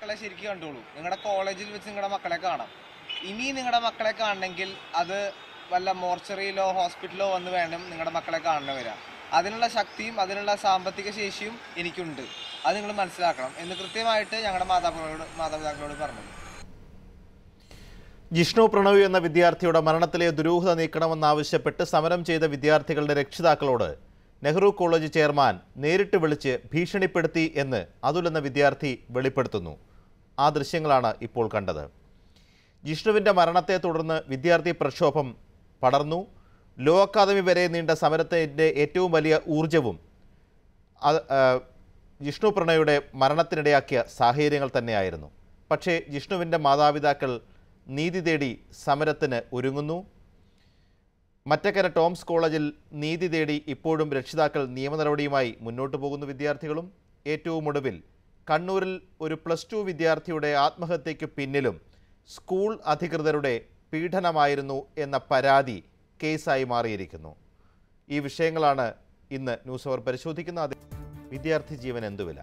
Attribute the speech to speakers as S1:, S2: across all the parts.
S1: മക്കളെ ശരിക്കും കണ്ടോളൂ നിങ്ങളുടെ കോളേജിൽ വെച്ച് നിങ്ങളുടെ മക്കളെ കാണാം ഇനി നിങ്ങളുടെ മക്കളെ കാണണമെങ്കിൽ അത് വല്ല മോർച്ചറിയിലോ ഹോസ്പിറ്റലോ വന്ന് വേണം നിങ്ങളുടെ മക്കളെ കാണണ വരാം അതിനുള്ള ശക്തിയും അതിനുള്ള സാമ്പത്തിക ശേഷിയും എനിക്കുണ്ട് അത് നിങ്ങൾ മനസ്സിലാക്കണം എന്ന് കൃത്യമായിട്ട് ഞങ്ങളുടെ മാതാപിതാക്കളോട് മാതാപിതാക്കളോട് പറഞ്ഞത്
S2: ജിഷ്ണു പ്രണവ് എന്ന വിദ്യാർത്ഥിയുടെ മരണത്തിലെ ദുരൂഹത നീക്കണമെന്നാവശ്യപ്പെട്ട് സമരം ചെയ്ത വിദ്യാർത്ഥികളുടെ രക്ഷിതാക്കളോട് നെഹ്റു കോളേജ് ചെയർമാൻ നേരിട്ട് വിളിച്ച് ഭീഷണിപ്പെടുത്തി എന്ന് അതുൽ എന്ന വിദ്യാർത്ഥി വെളിപ്പെടുത്തുന്നു ആ ദൃശ്യങ്ങളാണ് ഇപ്പോൾ കണ്ടത് ജിഷ്ണുവിൻ്റെ മരണത്തെ തുടർന്ന് വിദ്യാർത്ഥി പ്രക്ഷോഭം പടർന്നു ലോ അക്കാദമി വരെ നീണ്ട സമരത്തിൻ്റെ ഏറ്റവും വലിയ ഊർജവും അത് ആ, ജിഷ്ണു പ്രണയുടെ മരണത്തിനിടയാക്കിയ സാഹചര്യങ്ങൾ തന്നെയായിരുന്നു പക്ഷേ ജിഷ്ണുവിൻ്റെ മാതാപിതാക്കൾ നീതി തേടി സമരത്തിന് ഒരുങ്ങുന്നു മറ്റക്കര ടോംസ് കോളേജിൽ നീതി തേടി ഇപ്പോഴും രക്ഷിതാക്കൾ നിയമ നടപടിയുമായി മുന്നോട്ട് പോകുന്ന വിദ്യാർത്ഥികളും ഏറ്റവും ഒടുവിൽ കണ്ണൂരിൽ ഒരു പ്ലസ് ടു വിദ്യാർത്ഥിയുടെ ആത്മഹത്യയ്ക്ക് പിന്നിലും സ്കൂൾ അധികൃതരുടെ പീഡനമായിരുന്നു എന്ന പരാതി കേസായി മാറിയിരിക്കുന്നു ഈ വിഷയങ്ങളാണ് ഇന്ന് ന്യൂസ് അവർ പരിശോധിക്കുന്ന അത് വിദ്യാർത്ഥി ജീവൻ എന്തുവില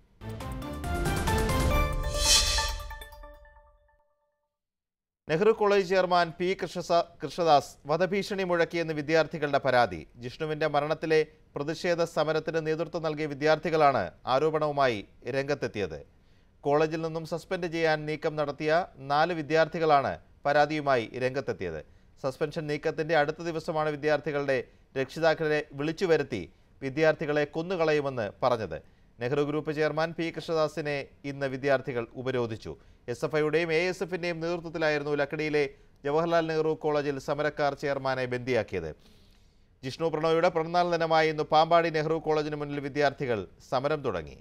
S2: നെഹ്റു കോളേജ് ചെയർമാൻ പി കൃഷ്ണസ കൃഷ്ണദാസ് വധഭീഷണി മുഴക്കിയെന്ന് വിദ്യാർത്ഥികളുടെ പരാതി ജിഷ്ണുവിന്റെ മരണത്തിലെ പ്രതിഷേധ സമരത്തിന് നേതൃത്വം നൽകിയ വിദ്യാർത്ഥികളാണ് ആരോപണവുമായി രംഗത്തെത്തിയത് കോളേജിൽ നിന്നും സസ്പെൻഡ് ചെയ്യാൻ നീക്കം നടത്തിയ നാല് വിദ്യാർത്ഥികളാണ് പരാതിയുമായി രംഗത്തെത്തിയത് സസ്പെൻഷൻ നീക്കത്തിന്റെ അടുത്ത ദിവസമാണ് വിദ്യാർത്ഥികളുടെ രക്ഷിതാക്കളെ വിളിച്ചു വരുത്തി വിദ്യാർത്ഥികളെ കൊന്നുകളയുമെന്ന് പറഞ്ഞത് നെഹ്റു ഗ്രൂപ്പ് ചെയർമാൻ പി കൃഷ്ണദാസിനെ ഇന്ന് വിദ്യാർത്ഥികൾ ഉപരോധിച്ചു എസ് എഫ് ഐയുടെയും എ എസ് എഫിൻ്റെയും നേതൃത്വത്തിലായിരുന്നു ലക്കടിയിലെ ജവഹർലാൽ നെഹ്റു കോളേജിൽ സമരക്കാർ ചെയർമാനെ ബന്ദിയാക്കിയത് ജിഷ്ണു പ്രണോയുടെ പിറന്നാൾ ദിനമായി ഇന്ന് പാമ്പാടി നെഹ്റു കോളേജിന് മുന്നിൽ വിദ്യാർത്ഥികൾ സമരം തുടങ്ങി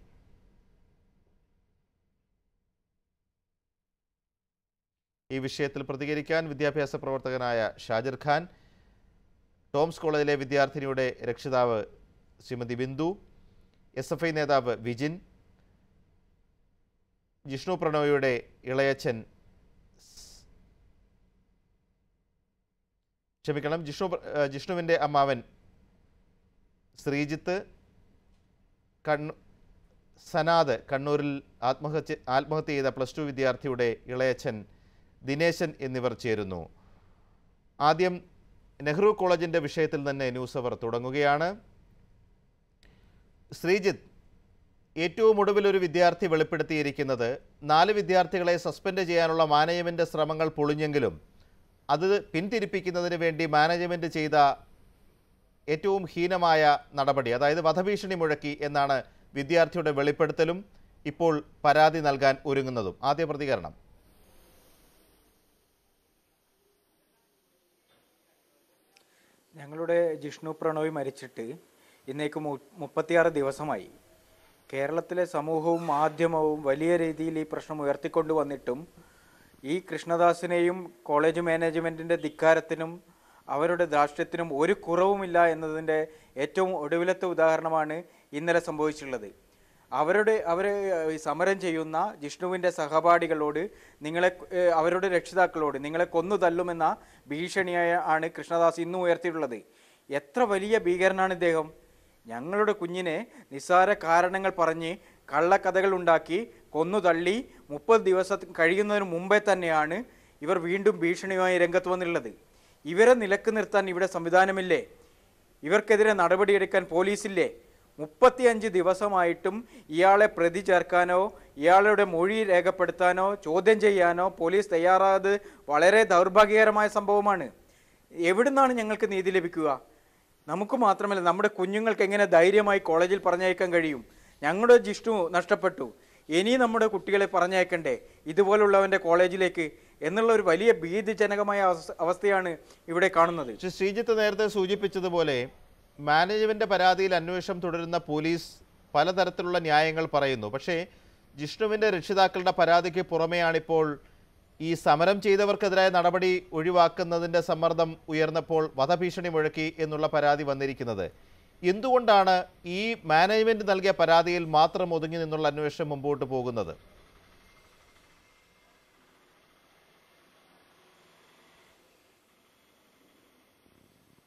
S2: ഈ വിഷയത്തിൽ പ്രതികരിക്കാൻ വിദ്യാഭ്യാസ പ്രവർത്തകനായ ഷാജിർ ഖാൻ ടോംസ് കോളേജിലെ വിദ്യാർത്ഥിനിയുടെ രക്ഷിതാവ് Shrimati Bindu S F I നേതാവ് വിജിൻ ജിഷ്ണു പ്രണോയുടെ ഇളയച്ചൻ സ്- ക്ഷമിക്കണം ജിഷ്ണു പ്ര- ഏഹ് ജിഷ്ണുവിൻ്റെ അമ്മാവൻ ശ്രീജിത്ത് കണ്ണു സനാദ് കണ്ണൂരിൽ ആത്മഹത്യ ആത്മഹത്യ ചെയ്ത പ്ലസ് ടു വിദ്യാർത്ഥിയുടെ ഇളയച്ചൻ ദിനേശൻ എന്നിവർ ചേരുന്നു ആദ്യം നെഹ്റു കോളേജിൻ്റെ വിഷയത്തിൽ തന്നെ ന്യൂസ് അവർ തുടങ്ങുകയാണ് ശ്രീജിത്ത് ഏറ്റവും ഒടുവിൽ ഒരു വിദ്യാർത്ഥി വെളിപ്പെടുത്തിയിരിക്കുന്നത് നാല് വിദ്യാർത്ഥികളെ സസ്പെൻഡ് ചെയ്യാനുള്ള മാനേജ്മെൻറ്റ് ശ്രമങ്ങൾ പൊളിഞ്ഞെങ്കിലും അത് പിന്തിരിപ്പിക്കുന്നതിന് വേണ്ടി മാനേജ്മെൻറ്റ് ചെയ്ത ഏറ്റവും ഹീനമായ നടപടി അതായത് വധഭീഷണി മുഴക്കി എന്നാണ് വിദ്യാർത്ഥിയുടെ വെളിപ്പെടുത്തലും ഇപ്പോൾ പരാതി നൽകാൻ ഒരുങ്ങുന്നതും ആദ്യ പ്രതികരണം
S3: ഞങ്ങളുടെ ജിഷ്ണു പ്രണോയ് മരിച്ചിട്ട് ഇന്നേക്ക് മു- മുപ്പത്തിയാറ് ദിവസമായി കേരളത്തിലെ സമൂഹവും മാധ്യമവും വലിയ രീതിയിൽ ഈ പ്രശ്നം ഉയർത്തിക്കൊണ്ടു വന്നിട്ടും ഈ കൃഷ്ണദാസിനെയും കോളേജ് മാനേജ്മെൻറ്റിൻ്റെ ധിക്കാരത്തിനും അവരുടെ ധാർഷ്ട്യത്തിനും ഒരു കുറവുമില്ല എന്നതിൻ്റെ ഏറ്റവും ഒടുവിലത്തെ ഉദാഹരണമാണ് ഇന്നലെ സംഭവിച്ചിട്ടുള്ളത് അവരുടെ അവർ സമരം ചെയ്യുന്ന ജിഷ്ണുവിൻ്റെ സഹപാഠികളോട് നിങ്ങളെ ഏഹ്, അവരുടെ രക്ഷിതാക്കളോട് നിങ്ങളെ കൊന്നു തല്ലുമെന്ന ഭീഷണിയായ ആണ് കൃഷ്ണദാസ് ഇന്നും ഉയർത്തിയിട്ടുള്ളത് എത്ര വലിയ ഭീകരനാണ് ഇദ്ദേഹം ഞങ്ങളുടെ കുഞ്ഞിനെ നിസ്സാര കാരണങ്ങൾ പറഞ്ഞ് കള്ളക്കഥകൾ ഉണ്ടാക്കി കൊന്നു തള്ളി മുപ്പത് ദിവസം കഴിയുന്നതിന് മുമ്പേ തന്നെയാണ് ഇവർ വീണ്ടും ഭീഷണിയുമായി രംഗത്ത് വന്നിട്ടുള്ളത് ഇവരെ നിലക്ക് നിർത്താൻ ഇവിടെ സംവിധാനമില്ലേ ഇവർക്കെതിരെ നടപടിയെടുക്കാൻ പോലീസില്ലേ മുപ്പത്തിയഞ്ച് ദിവസമായിട്ടും ഇയാളെ പ്രതി ചേർക്കാനോ ഇയാളുടെ മൊഴി രേഖപ്പെടുത്താനോ ചോദ്യം ചെയ്യാനോ പോലീസ് തയ്യാറായത് വളരെ ദൗർഭാഗ്യകരമായ സംഭവമാണ് എവിടുന്നാണ് ഞങ്ങൾക്ക് നീതി ലഭിക്കുക നമുക്ക് മാത്രമല്ല നമ്മുടെ കുഞ്ഞുങ്ങൾക്ക് എങ്ങനെ ധൈര്യമായി കോളേജിൽ പറഞ്ഞയക്കാൻ കഴിയും ഞങ്ങളുടെ ജിഷ്ണു നഷ്ടപ്പെട്ടു ഇനി നമ്മുടെ കുട്ടികളെ പറഞ്ഞയക്കണ്ടേ ഇതുപോലുള്ളവൻ്റെ കോളേജിലേക്ക് എന്നുള്ള ഒരു വലിയ ഭീതിജനകമായ അവസ്ഥ- അവസ്ഥയാണ് ഇവിടെ കാണുന്നത്
S2: പക്ഷേ ശ്രീജിത്ത് നേരത്തെ സൂചിപ്പിച്ചതുപോലെ മാനേജ്മെന്റ് പരാതിയിൽ അന്വേഷണം തുടരുന്ന പോലീസ് പലതരത്തിലുള്ള ന്യായങ്ങൾ പറയുന്നു പക്ഷേ ജിഷ്ണുവിൻ്റെ രക്ഷിതാക്കളുടെ പരാതിക്ക് പുറമെയാണിപ്പോൾ ഈ സമരം ചെയ്തവർക്കെതിരായ നടപടി ഒഴിവാക്കുന്നതിൻ്റെ സമ്മർദ്ദം ഉയർന്നപ്പോൾ വധഭീഷണി മുഴക്കി എന്നുള്ള പരാതി വന്നിരിക്കുന്നത് എന്തുകൊണ്ടാണ് ഈ മാനേജ്മെന്റ് നൽകിയ പരാതിയിൽ മാത്രം ഒതുങ്ങി നിന്നുള്ള അന്വേഷണം മുമ്പോട്ട് പോകുന്നത്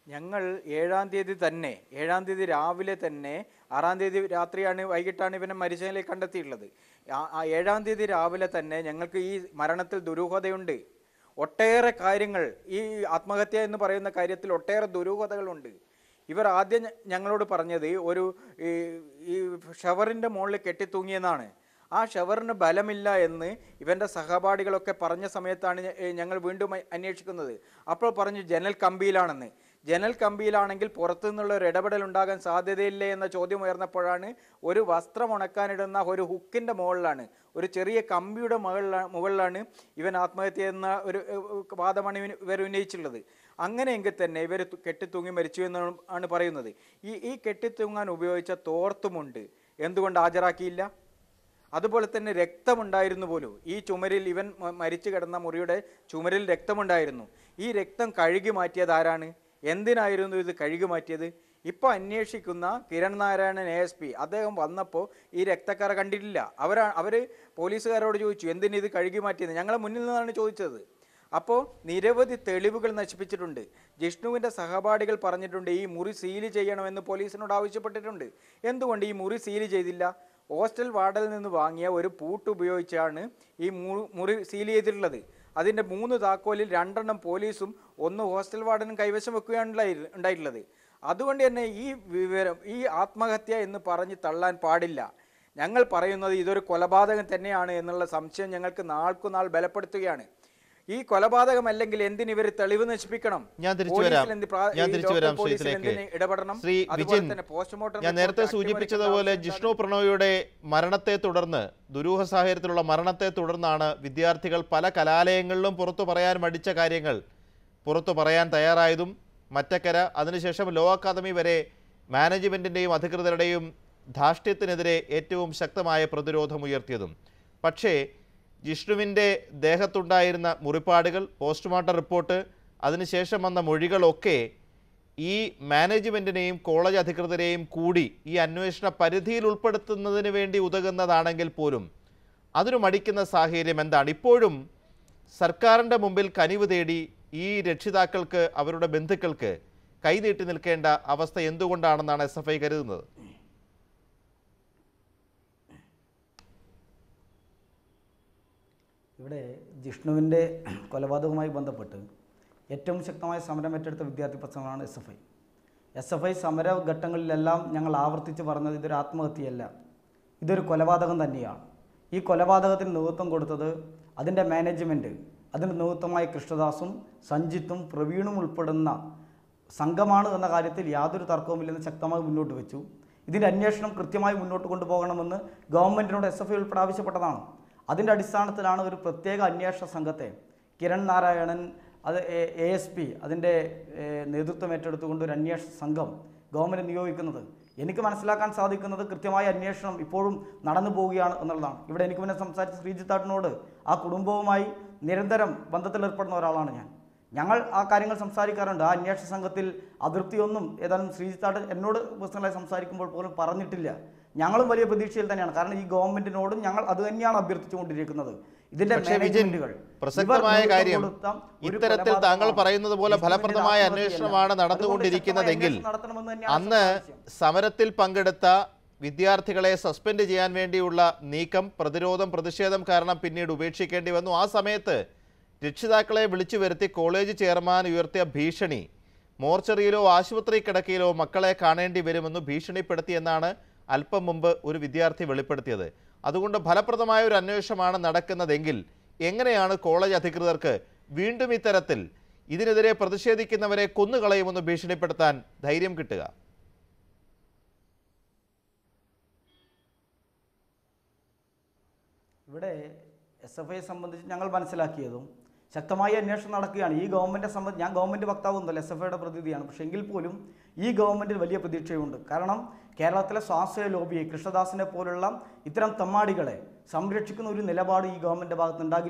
S3: ഞങ്ങൾ ഏഴാം തീയതി തന്നെ ഏഴാം തീയതി രാവിലെ തന്നെ ആറാം തീയതി രാത്രിയാണ് വൈകിട്ടാണ് ഇവനെ മരിച്ചതിലേക്ക് കണ്ടെത്തിയിട്ടുള്ളത് ആ- ആ ഏഴാം തീയതി രാവിലെ തന്നെ ഞങ്ങൾക്ക് ഈ മരണത്തിൽ ദുരൂഹതയുണ്ട് ഒട്ടേറെ കാര്യങ്ങൾ ഈ ആത്മഹത്യ എന്ന് പറയുന്ന കാര്യത്തിൽ ഒട്ടേറെ ദുരൂഹതകളുണ്ട് ഇവർ ആദ്യം ഞ- ഞങ്ങളോട് പറഞ്ഞത് ഒരു ഈ ഈ ഷവറിൻ്റെ മുകളിൽ കെട്ടിത്തൂങ്ങിയെന്നാണ് ആ ഷവറിന് ബലമില്ല എന്ന് ഇവൻ്റെ സഹപാഠികളൊക്കെ പറഞ്ഞ സമയത്താണ് ഞ- ഏ, ഞങ്ങൾ വീണ്ടും അ- അന്വേഷിക്കുന്നത് അപ്പോൾ പറഞ്ഞു ജനൽ കമ്പിയിലാണെന്ന് ജനൽ കമ്പിയിലാണെങ്കിൽ പുറത്തു നിന്നുള്ള ഒരു ഇടപെടൽ ഉണ്ടാകാൻ സാധ്യതയില്ലേ എന്ന ചോദ്യം ഉയർന്നപ്പോഴാണ് ഒരു വസ്ത്രം ഉണക്കാനിടുന്ന ഒരു ഹുക്കിൻ്റെ മുകളിലാണ് ഒരു ചെറിയ കമ്പിയുടെ മുകളിലാണ് മുകളിലാണ് ഇവൻ ആത്മഹത്യ എന്ന ഒരു ഏ, ഏ, വാദമാണ് ഇവൻ ഇവർ ഉന്നയിച്ചിട്ടുള്ളത് അങ്ങനെയെങ്കിൽ തന്നെ ഇവർ കെട്ടിത്തൂങ്ങി മരിച്ചു എന്നാണ് ആണ് പറയുന്നത് ഈ ഈ കെട്ടിത്തൂങ്ങാൻ ഉപയോഗിച്ച തോർത്തുമുണ്ട് എന്തുകൊണ്ട് ഹാജരാക്കിയില്ല അതുപോലെ തന്നെ രക്തമുണ്ടായിരുന്നു പോലും ഈ ചുമരിൽ ഇവൻ മ- മരിച്ചു കിടന്ന മുറിയുടെ ചുമരിൽ രക്തമുണ്ടായിരുന്നു ഈ രക്തം കഴുകി മാറ്റിയത് ആരാണ് എന്തിനായിരുന്നു ഇത് കഴുകി മാറ്റിയത് ഇപ്പോൾ അന്വേഷിക്കുന്ന Kiran Narayanan A S P അദ്ദേഹം വന്നപ്പോൾ ഈ രക്തക്കറ കണ്ടിട്ടില്ല അവരാ അവർ പോലീസുകാരോട് ചോദിച്ചു എന്തിന് ഇത് കഴുകി മാറ്റിയത് ഞങ്ങളെ മുന്നിൽ നിന്നാണ് ചോദിച്ചത് അപ്പോൾ നിരവധി തെളിവുകൾ നശിപ്പിച്ചിട്ടുണ്ട് ജിഷ്ണുവിൻ്റെ സഹപാഠികൾ പറഞ്ഞിട്ടുണ്ട് ഈ മുറി സീല് ചെയ്യണമെന്ന് പോലീസിനോട് ആവശ്യപ്പെട്ടിട്ടുണ്ട് എന്തുകൊണ്ട് ഈ മുറി സീല് ചെയ്തില്ല ഹോസ്റ്റൽ വാർഡിൽ നിന്ന് വാങ്ങിയ ഒരു പൂട്ട് ഉപയോഗിച്ചാണ് ഈ മു- മുറി സീൽ ചെയ്തിട്ടുള്ളത് അതിൻ്റെ മൂന്ന് താക്കോലിൽ രണ്ടെണ്ണം പോലീസും ഒന്ന് ഹോസ്റ്റൽ വാർഡനും കൈവശം വെക്കുകയാണ് ഉണ്ടായി- ഉണ്ടായിട്ടുള്ളത് അതുകൊണ്ട് തന്നെ ഈ വിവരം ഈ ആത്മഹത്യ എന്ന് പറഞ്ഞ് തള്ളാൻ പാടില്ല ഞങ്ങൾ പറയുന്നത് ഇതൊരു കൊലപാതകം തന്നെയാണ് എന്നുള്ള സംശയം ഞങ്ങൾക്ക് നാൾക്കുനാൾ ബലപ്പെടുത്തുകയാണ് ഈ കൊലപാതകമല്ലെങ്കിൽ എന്തിന് ഇവർ തെളിവ് നശിപ്പിക്കണം
S2: ഞാൻ തിരിച്ചു
S3: പോലീസിൽ
S2: വരാം
S3: എന്ത് പ്രാ-
S2: ഞാൻ
S3: ഈ
S2: തിരിച്ചു
S3: ലോക്കൽ
S2: വരാം
S3: പോലീസിൽ
S2: ശ്രീത്തിലേക്ക്
S3: എന്തിന് ഇടപെടണം
S2: ശ്രീ
S3: അതുപോലെ
S2: വിജിൻ
S3: തന്നെ പോസ്റ്റ്മോർട്ടം
S2: ഞാൻ നേരത്തെ
S3: റിപ്പോർട്ട്
S2: സൂചിപ്പിച്ചതുപോലെ
S3: അട്ടിമറിക്കേണ്ട
S2: ജിഷ്ണു
S3: ആവശ്യം
S2: പ്രണോയിയുടെ മരണത്തെ തുടർന്ന് ദുരൂഹ സാഹചര്യത്തിലുള്ള മരണത്തെ തുടർന്നാണ് വിദ്യാർത്ഥികൾ പല കലാലയങ്ങളിലും പുറത്തു പറയാൻ മടിച്ച കാര്യങ്ങൾ പുറത്തു പറയാൻ തയ്യാറായതും മറ്റക്കര അതിനുശേഷം ലോ അക്കാദമി വരെ മാനേജ്മെൻറ്റിൻ്റെയും അധികൃതരുടെയും ധാർഷ്ട്യത്തിനെതിരെ ഏറ്റവും ശക്തമായ പ്രതിരോധം ഉയർത്തിയതും പക്ഷേ ജിഷ്ണുവിൻ്റെ ദേഹത്തുണ്ടായിരുന്ന മുറിപ്പാടുകൾ പോസ്റ്റ്മോർട്ടം റിപ്പോർട്ട് അതിനുശേഷം വന്ന മൊഴികളൊക്കെ ഈ മാനേജ്മെൻറ്റിനെയും കോളേജ് അധികൃതരെയും കൂടി ഈ അന്വേഷണ പരിധിയിൽ ഉൾപ്പെടുത്തുന്നതിന് വേണ്ടി ഉതകുന്നതാണെങ്കിൽ പോലും അതിനു മടിക്കുന്ന സാഹചര്യം എന്താണ് ഇപ്പോഴും സർക്കാരിൻ്റെ മുമ്പിൽ കനിവ് തേടി ഈ രക്ഷിതാക്കൾക്ക് അവരുടെ ബന്ധുക്കൾക്ക് കൈനീട്ടി നിൽക്കേണ്ട അവസ്ഥ എന്തുകൊണ്ടാണെന്നാണ് എസ് എഫ് ഐ കരുതുന്നത്
S4: ഇവിടെ ജിഷ്ണുവിൻ്റെ കൊലപാതകവുമായി ബന്ധപ്പെട്ട് ഏറ്റവും ശക്തമായ സമരം ഏറ്റെടുത്ത വിദ്യാർത്ഥി പ്രസ്ഥാനമാണ് S F I S F I സമരഘട്ടങ്ങളിലെല്ലാം ഞങ്ങൾ ആവർത്തിച്ച് പറഞ്ഞത് ഇതൊരു ആത്മഹത്യയല്ല ഇതൊരു കൊലപാതകം തന്നെയാണ് ഈ കൊലപാതകത്തിന് നേതൃത്വം കൊടുത്തത് അതിൻ്റെ മാനേജ്മെൻറ്റ് അതിന് നേതൃത്വമായ കൃഷ്ണദാസും സഞ്ജിത്തും പ്രവീണും ഉൾപ്പെടുന്ന സംഘമാണ് എന്ന കാര്യത്തിൽ യാതൊരു തർക്കവുമില്ലെന്ന് ശക്തമായി മുന്നോട്ട് വെച്ചു ഇതിൻ്റെ അന്വേഷണം കൃത്യമായി മുന്നോട്ട് കൊണ്ടുപോകണമെന്ന് ഗവൺമെൻറ്റിനോട് എസ് എഫ് ഐ ഉൾപ്പെടെ ആവശ്യപ്പെട്ടതാണ് അതിൻ്റെ അടിസ്ഥാനത്തിലാണ് ഒരു പ്രത്യേക അന്വേഷണ സംഘത്തെ കിരൺ നാരായണൻ അത് എ എസ് പി അതിൻ്റെ ഏഹ്, നേതൃത്വം ഏറ്റെടുത്തുകൊണ്ട് ഒരു അന്വേഷണ സംഘം ഗവൺമെൻറ് നിയോഗിക്കുന്നത് എനിക്ക് മനസ്സിലാക്കാൻ സാധിക്കുന്നത് കൃത്യമായ അന്വേഷണം ഇപ്പോഴും നടന്നു പോവുകയാണ് എന്നുള്ളതാണ് ഇവിടെ എനിക്ക് മുന്നേ സംസാരിച്ച ശ്രീജിത്താട്ടിനോട് ആ കുടുംബവുമായി നിരന്തരം ബന്ധത്തിലേർപ്പെടുന്ന ഒരാളാണ് ഞാൻ ഞങ്ങൾ ആ കാര്യങ്ങൾ സംസാരിക്കാറുണ്ട് ആ അന്വേഷണ സംഘത്തിൽ അതൃപ്തിയൊന്നും ഏതായാലും ശ്രീജിത്താട്ട് എന്നോട് പേഴ്സണലായി സംസാരിക്കുമ്പോൾ പോലും പറഞ്ഞിട്ടില്ല ഞങ്ങളും വലിയ പ്രതീക്ഷയിൽ തന്നെയാണ് കാരണം ഈ ഗവൺമെന്റിനോടും ഞങ്ങൾ അത് തന്നെയാണ് അഭ്യർത്ഥിച്ചുകൊണ്ടിരിക്കുന്നത് ഇതിന്റെ
S2: പക്ഷേ വിജിൻ
S4: മാനേജ്മെന്റുകൾ
S2: പ്രസക്തമായ
S4: ഇവർ
S2: കാര്യം
S4: നേതൃത്വം കൊടുത്ത ഒരു
S2: ഇത്തരത്തിൽ താങ്കൾ
S4: കൊലപാതകമാണ്.
S2: പറയുന്നത് പോലെ
S4: ജിഷ്ണുവിന്റെ
S2: ഫലപ്രദമായ
S4: ആത്മഹത്യയല്ല.
S2: അന്വേഷണമാണ്
S4: അതുകൊണ്ട്
S2: നടന്നുകൊണ്ടിരിക്കുന്നതെങ്കിൽ
S4: ശക്തമായ അന്വേഷണം നടത്തണമെന്ന് തന്നെയാണ്
S2: അന്ന്
S4: ആവശ്യം.
S2: സമരത്തിൽ പങ്കെടുത്ത വിദ്യാർത്ഥികളെ സസ്പെൻഡ് ചെയ്യാൻ വേണ്ടിയുള്ള നീക്കം പ്രതിരോധം പ്രതിഷേധം കാരണം പിന്നീട് ഉപേക്ഷിക്കേണ്ടി വന്നു ആ സമയത്ത് രക്ഷിതാക്കളെ വിളിച്ചു വരുത്തി കോളേജ് ചെയർമാൻ ഉയർത്തിയ ഭീഷണി മോർച്ചറിയിലോ ആശുപത്രി കിടക്കയിലോ മക്കളെ കാണേണ്ടി വരുമെന്ന് ഭീഷണിപ്പെടുത്തിയെന്നാണ് അല്പം മുമ്പ് ഒരു വിദ്യാർത്ഥി വെളിപ്പെടുത്തിയത് അതുകൊണ്ട് ഫലപ്രദമായ ഒരു അന്വേഷണമാണ് നടക്കുന്നതെങ്കിൽ എങ്ങനെയാണ് കോളേജ് അധികൃതർക്ക് വീണ്ടും ഇത്തരത്തിൽ ഇതിനെതിരെ പ്രതിഷേധിക്കുന്നവരെ കൊന്നുകളയുമെന്ന് ഭീഷണിപ്പെടുത്താൻ ധൈര്യം കിട്ടുക
S4: ഇവിടെ എസ് എഫ് ഐയെ സംബന്ധിച്ച് ഞങ്ങൾ മനസ്സിലാക്കിയതും ശക്തമായ അന്വേഷണം നടക്കുകയാണ് ഈ ഗവൺമെൻറ് സംബന്ധിച്ച് ഞാൻ ഗവൺമെൻറ് വക്താവൊന്നുമല്ല എസ് എഫ് ഐയുടെ പ്രതിനിധിയാണ് പക്ഷേ എങ്കിൽ പോലും ഈ ഗവൺമെൻറ്റിൽ വലിയ പ്രതീക്ഷയുണ്ട് കാരണം കേരളത്തിലെ സ്വാശ്രയ ലോബിയെ കൃഷ്ണദാസിനെ പോലുള്ള ഇത്തരം തമ്മാടികളെ സംരക്ഷിക്കുന്ന ഒരു നിലപാട് ഈ ഗവൺമെൻറ് ഭാഗത്ത് ഉണ്ടാകില്ല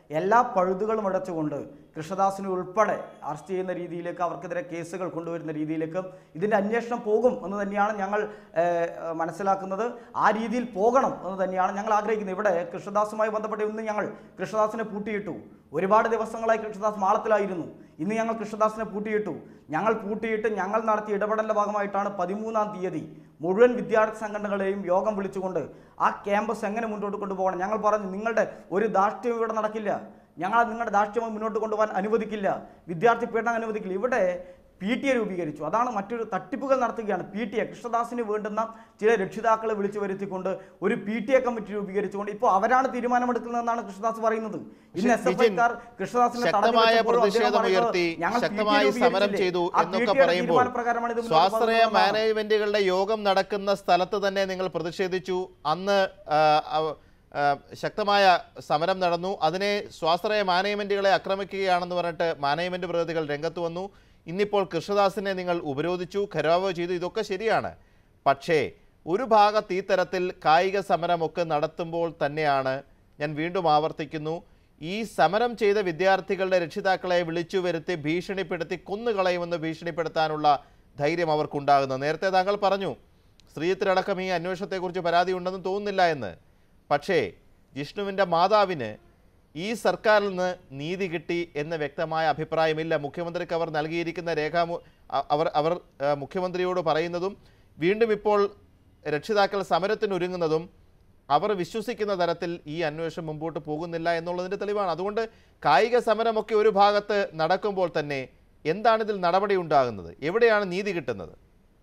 S4: എല്ലാ പഴുതുകളും അടച്ചുകൊണ്ട് കൃഷ്ണദാസിനെ ഉൾപ്പെടെ അറസ്റ്റ് ചെയ്യുന്ന രീതിയിലേക്ക് അവർക്കെതിരെ കേസുകൾ കൊണ്ടുവരുന്ന രീതിയിലേക്ക് ഇതിൻ്റെ അന്വേഷണം പോകും എന്ന് തന്നെയാണ് ഞങ്ങൾ ഏഹ്, മനസ്സിലാക്കുന്നത് ആ രീതിയിൽ പോകണം എന്ന് തന്നെയാണ് ഞങ്ങൾ ആഗ്രഹിക്കുന്നത് ഇവിടെ കൃഷ്ണദാസുമായി ബന്ധപ്പെട്ട് ഇന്ന് ഞങ്ങൾ കൃഷ്ണദാസിനെ പൂട്ടിയിട്ടു ഒരുപാട് ദിവസങ്ങളായി കൃഷ്ണദാസ് മാളത്തിലായിരുന്നു ഇന്ന് ഞങ്ങൾ കൃഷ്ണദാസിനെ പൂട്ടിയിട്ടു ഞങ്ങൾ പൂട്ടിയിട്ട് ഞങ്ങൾ നടത്തിയ ഇടപെടലിൻ്റെ ഭാഗമായിട്ടാണ് പതിമൂന്നാം തീയതി മുഴുവൻ വിദ്യാർത്ഥി സംഘടനകളെയും യോഗം വിളിച്ചുകൊണ്ട് ആ ക്യാമ്പസ് എങ്ങനെ മുന്നോട്ട് കൊണ്ടുപോകണം ഞങ്ങൾ പറഞ്ഞു നിങ്ങളുടെ ഒരു ധാർഷ്ട്യവും ഇവിടെ നടക്കില്ല ഞങ്ങൾ നിങ്ങളുടെ ധാർഷ്ട്യം മുന്നോട്ട് കൊണ്ടുപോകാൻ അനുവദിക്കില്ല വിദ്യാർത്ഥി പീഡനം അനുവദിക്കില്ല ഇവിടെ പി ടി എ രൂപീകരിച്ചു അതാണ് മറ്റൊരു തട്ടിപ്പുകൾ നടത്തുകയാണ് പി ടി എ കൃഷ്ണദാസിന് വേണ്ടുന്ന ചില രക്ഷിതാക്കളെ വിളിച്ചു വരുത്തിക്കൊണ്ട് ഒരു പി ടി എ കമ്മിറ്റി രൂപീകരിച്ചുകൊണ്ട് ഇപ്പോൾ അവരാണ് തീരുമാനമെടുക്കുന്നതെന്നാണ് കൃഷ്ണദാസ് പറയുന്നത് ഇന്ന് എസ് എഫ്
S2: വിജിൻ,
S4: ഐക്കാർ കൃഷ്ണദാസിനെ തടഞ്ഞു
S2: ശക്തമായ
S4: വെച്ചപ്പോഴും അദ്ദേഹം
S2: പ്രതിഷേധം
S4: പറയുന്നത്,
S2: ഉയർത്തി
S4: ഞങ്ങൾ PTA
S2: ശക്തമായി സമരം
S4: രൂപീകരിച്ചില്ലേ?
S2: ചെയ്തു
S4: ആ
S2: എന്നൊക്കെ
S4: PTA യുടെ
S2: പറയുമ്പോൾ
S4: തീരുമാനപ്രകാരമാണ് ഇത് മുന്നോട്ട്
S2: സ്വാശ്രയ
S4: പോകുന്നതെന്നാണ്.
S2: മാനേജ്മെന്റുകളുടെ യോഗം നടക്കുന്ന സ്ഥലത്ത് തന്നെ നിങ്ങൾ പ്രതിഷേധിച്ചു അന്ന് ആ, അവ- ആ, ശക്തമായ സമരം നടന്നു അതിനെ സ്വാശ്രയ മാനേജ്മെന്റുകളെ ആക്രമിക്കുകയാണെന്ന് പറഞ്ഞിട്ട് മാനേജ്മെന്റ് പ്രതിനിധികൾ രംഗത്ത് വന്നു ഇന്നിപ്പോൾ കൃഷ്ണദാസിനെ നിങ്ങൾ ഉപരോധിച്ചു ഖരാവോ ചെയ്തു ഇതൊക്കെ ശരിയാണ് പക്ഷേ ഒരു ഭാഗത്ത് ഈ തരത്തിൽ കായിക സമരമൊക്കെ നടത്തുമ്പോൾ തന്നെയാണ് ഞാൻ വീണ്ടും ആവർത്തിക്കുന്നു ഈ സമരം ചെയ്ത വിദ്യാർത്ഥികളുടെ രക്ഷിതാക്കളെ വിളിച്ചു വരുത്തി ഭീഷണിപ്പെടുത്തി കൊന്നുകളയുമെന്ന് ഭീഷണിപ്പെടുത്താനുള്ള ധൈര്യം അവർക്കുണ്ടാകുന്നത് നേരത്തെ താങ്കൾ പറഞ്ഞു സ്ത്രീയത്തിലടക്കം ഈ അന്വേഷണത്തെക്കുറിച്ച് പരാതി ഉണ്ടെന്ന് തോന്നുന്നില്ല എന്ന് പക്ഷേ ജിഷ്ണുവിൻ്റെ മാതാവിന് ഈ സർക്കാരിൽ നിന്ന് നീതി കിട്ടി എന്ന് വ്യക്തമായ അഭിപ്രായമില്ല മുഖ്യമന്ത്രിക്ക് അവർ നൽകിയിരിക്കുന്ന രേഖാമു അ- അവർ അവർ ആ, മുഖ്യമന്ത്രിയോട് പറയുന്നതും വീണ്ടും ഇപ്പോൾ രക്ഷിതാക്കൾ സമരത്തിനൊരുങ്ങുന്നതും അവർ വിശ്വസിക്കുന്ന തരത്തിൽ ഈ അന്വേഷണം മുമ്പോട്ട് പോകുന്നില്ല എന്നുള്ളതിൻ്റെ തെളിവാണ് അതുകൊണ്ട് കായിക സമരമൊക്കെ ഒരു ഭാഗത്ത് നടക്കുമ്പോൾ തന്നെ എന്താണ് ഇതിൽ നടപടി ഉണ്ടാകുന്നത് എവിടെയാണ് നീതി കിട്ടുന്നത്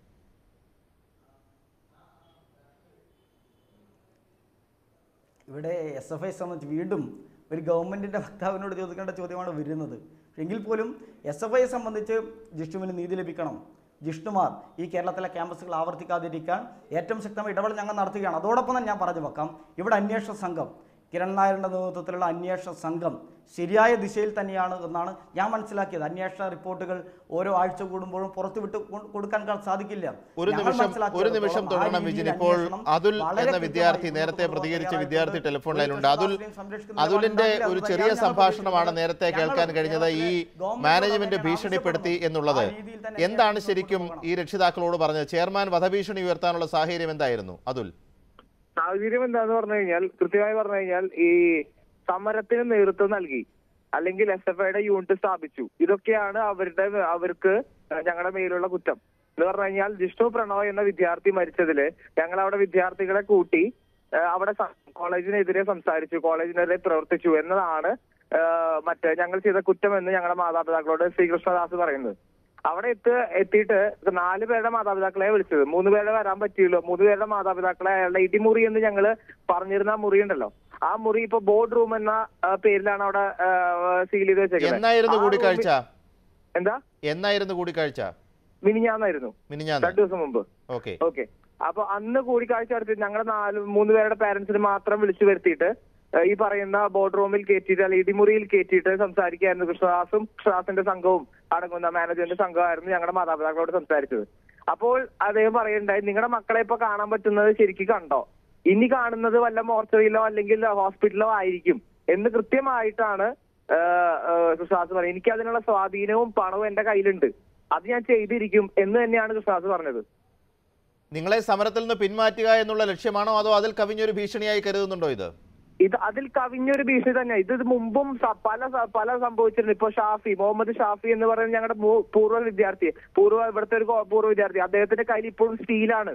S4: ഇവിടെ എസ് എഫ് ഐ സംബന്ധിച്ച് വീണ്ടും ഒരു ഗവൺമെൻറ്റിൻ്റെ വക്താവിനോട് ചോദിക്കേണ്ട ചോദ്യമാണ് വരുന്നത് എങ്കിൽ പോലും എസ് എഫ് ഐയെ സംബന്ധിച്ച് ജിഷ്ണുവിന് നീതി ലഭിക്കണം ജിഷ്ണുമാർ ഈ കേരളത്തിലെ ക്യാമ്പസുകൾ ആവർത്തിക്കാതിരിക്കാൻ ഏറ്റവും ശക്തമായ ഇടപെടൽ ഞങ്ങൾ നടത്തുകയാണ് അതോടൊപ്പം തന്നെ ഞാൻ പറഞ്ഞു വെക്കാം ഇവിടെ അന്വേഷണ സംഘം കിരൺ നായരുടെ നേതൃത്വത്തിലുള്ള അന്വേഷണ സംഘം ശരിയായ ദിശയിൽ തന്നെയാണ് എന്നാണ് ഞാൻ മനസ്സിലാക്കിയത് അന്വേഷണ റിപ്പോർട്ടുകൾ ഓരോ ആഴ്ച കൂടുമ്പോഴും പുറത്തുവിട്ട് കൊ- കൊടുക്കാൻ ക- സാധിക്കില്ല
S2: ഒരു
S4: ഞങ്ങൾ
S2: നിമിഷം ഒരു
S4: മനസ്സിലാക്കിയിടത്തോളം
S2: നിമിഷം
S4: ആ
S2: തുടരണം
S4: രീതിയിൽ
S2: വിജിൻ ഇപ്പോൾ
S4: അന്വേഷണം
S2: അതുൽ
S4: വളരെ
S2: എന്ന വിദ്യാർത്ഥി
S4: കൃത്യമായി
S2: നേരത്തെ
S4: മുന്നോട്ട്
S2: പ്രതികരിച്ച
S4: കൊണ്ടുപോകാൻ
S2: വിദ്യാർത്ഥി
S4: തയ്യാറായിട്ടുണ്ട്.
S2: ടെലിഫോൺ
S4: ഒരു
S2: ലൈനിലുണ്ട് അതുൽ
S4: കൃഷ്ണദാസിനെയും സംരക്ഷിക്കുന്ന
S2: അതുലിന്റെ
S4: നിലപാടുണ്ടാവില്ല
S2: ഒരു
S4: എന്ന്
S2: ചെറിയ
S4: തന്നെയാണ് ഞങ്ങൾ
S2: സംഭാഷണമാണ്
S4: പ്രതീക്ഷിക്കുന്നത്.
S2: നേരത്തെ
S4: ഞങ്ങൾ
S2: കേൾക്കാൻ കഴിഞ്ഞത് ഈ
S4: കേരളത്തിലെ ഗവൺമെന്റിനോട്
S2: മാനേജ്മെന്റ്
S4: തന്നെയാണ്
S2: ഭീഷണിപ്പെടുത്തി
S4: ആവശ്യപ്പെടുന്നത്.
S2: എന്നുള്ളത്
S4: ആ രീതിയിൽ തന്നെ
S2: എന്താണ്
S4: അന്വേഷണം
S2: ശരിക്കും
S4: കൊണ്ടുപോകണം.
S2: ഈ രക്ഷിതാക്കളോട് പറഞ്ഞത് ചെയർമാൻ വധഭീഷണി ഉയർത്താനുള്ള സാഹചര്യം എന്തായിരുന്നു അതുൽ
S5: സാഹചര്യം എന്താന്ന് പറഞ്ഞു കഴിഞ്ഞാൽ കൃത്യമായി പറഞ്ഞു കഴിഞ്ഞാൽ ഈ സമരത്തിന് നേതൃത്വം നൽകി അല്ലെങ്കിൽ എസ് എഫ് ഐയുടെ യൂണിറ്റ് സ്ഥാപിച്ചു ഇതൊക്കെയാണ് അവരുടെ അവർക്ക് ഞങ്ങളുടെ മേലുള്ള കുറ്റം എന്ന് പറഞ്ഞു കഴിഞ്ഞാൽ ജിഷ്ണു പ്രണോയ് എന്ന വിദ്യാർത്ഥി മരിച്ചതില് ഞങ്ങൾ അവിടെ വിദ്യാർത്ഥികളെ കൂട്ടി ഏഹ് അവിടെ സ- കോളേജിനെതിരെ സംസാരിച്ചു കോളേജിനെതിരെ പ്രവർത്തിച്ചു എന്നതാണ് ഏഹ് മറ്റേ ഞങ്ങൾ ചെയ്ത കുറ്റം എന്ന് ഞങ്ങളുടെ മാതാപിതാക്കളോട് ശ്രീകൃഷ്ണദാസ് പറയുന്നത് അവിടെ എത്തി എത്തിയിട്ട് നാല് പേരുടെ മാതാപിതാക്കളെ വിളിച്ചത് മൂന്ന് പേരുടെ വരാൻ പറ്റിയല്ലോ മൂന്ന് പേരുടെ മാതാപിതാക്കളെ അയാളുടെ ഇടിമുറി എന്ന് ഞങ്ങള് പറഞ്ഞിരുന്ന ആ മുറി ഉണ്ടല്ലോ ആ മുറി ഇപ്പൊ ബോർഡ് റൂം എന്ന ആ, പേരിലാണ് അവിടെ സീൽ ചെയ്ത് വെച്ചേക്കുന്നത്
S2: എന്നായിരുന്നു
S5: ആ
S2: കൂടിക്കാഴ്ച
S5: റൂമിൽ- എന്താ
S2: എന്നായിരുന്നു കൂടിക്കാഴ്ച
S5: മിനിഞ്ഞാന്നായിരുന്നു
S2: മിനിഞ്ഞാന്ന്
S5: രണ്ടു ദിവസം മുമ്പ്
S2: ഓക്കെ
S5: ഓക്കെ അപ്പൊ അന്ന് കൂടിക്കാഴ്ച നടത്തി ഞങ്ങളുടെ നാല് മൂന്ന് പേരുടെ പാരന്റ്സിന് മാത്രം വിളിച്ചു വരുത്തിയിട്ട് ഏഹ് ഈ പറയുന്ന ബോർഡ് റൂമിൽ കയറ്റിയിട്ട് അല്ലെങ്കിൽ ഇടിമുറിയിൽ കയറ്റിയിട്ട് സംസാരിക്കുകയായിരുന്നു കൃഷ്ണദാസും കൃഷ്ണദാസിന്റെ സംഘവും അടങ്ങുന്ന മാനേജ്മെന്റ് സംഘമായിരുന്നു ഞങ്ങളുടെ മാതാപിതാക്കളോട് സംസാരിച്ചത് അപ്പോൾ അദ്ദേഹം പറയുണ്ടായി നിങ്ങളുടെ മക്കളെ ഇപ്പൊ കാണാൻ പറ്റുന്നത് ശരിക്കും കണ്ടോ ഇനി കാണുന്നത് വല്ല മോർച്ചറിയിലോ അല്ലെങ്കിൽ ഹോസ്പിറ്റലോ ആയിരിക്കും എന്ന് കൃത്യമായിട്ടാണ് ഏഹ്, ഏഹ് കൃഷ്ണദാസ് പറയുന്നത് എനിക്ക് അതിനുള്ള സ്വാധീനവും പണവും എന്റെ കയ്യിലുണ്ട് അത് ഞാൻ ചെയ്തിരിക്കും എന്ന് തന്നെയാണ് കൃഷ്ണദാസ് പറഞ്ഞത്
S2: നിങ്ങളെ സമരത്തിൽ നിന്ന് പിന്മാറ്റുക എന്നുള്ള ലക്ഷ്യമാണോ അതോ അതിൽ കവിഞ്ഞൊരു ഭീഷണിയായി കരുതുന്നുണ്ടോ ഇത്
S5: ഇത് അതിൽ കവിഞ്ഞൊരു ഭീഷണി തന്നെ ഇത് ഇത് മുമ്പും സ- പല സ- പല സംഭവിച്ചിട്ടുണ്ട് ഇപ്പൊ ഷാഫി മുഹമ്മദ് ഷാഫി എന്ന് പറയുന്ന ഞങ്ങളുടെ മൂ- പൂർവ്വ വിദ്യാർത്ഥി പൂർവ്വ ഇവിടുത്തെ ഒരു കോ- പൂർവ്വ വിദ്യാർത്ഥി അദ്ദേഹത്തിന്റെ കയ്യിൽ ഇപ്പോഴും സ്റ്റീലാണ്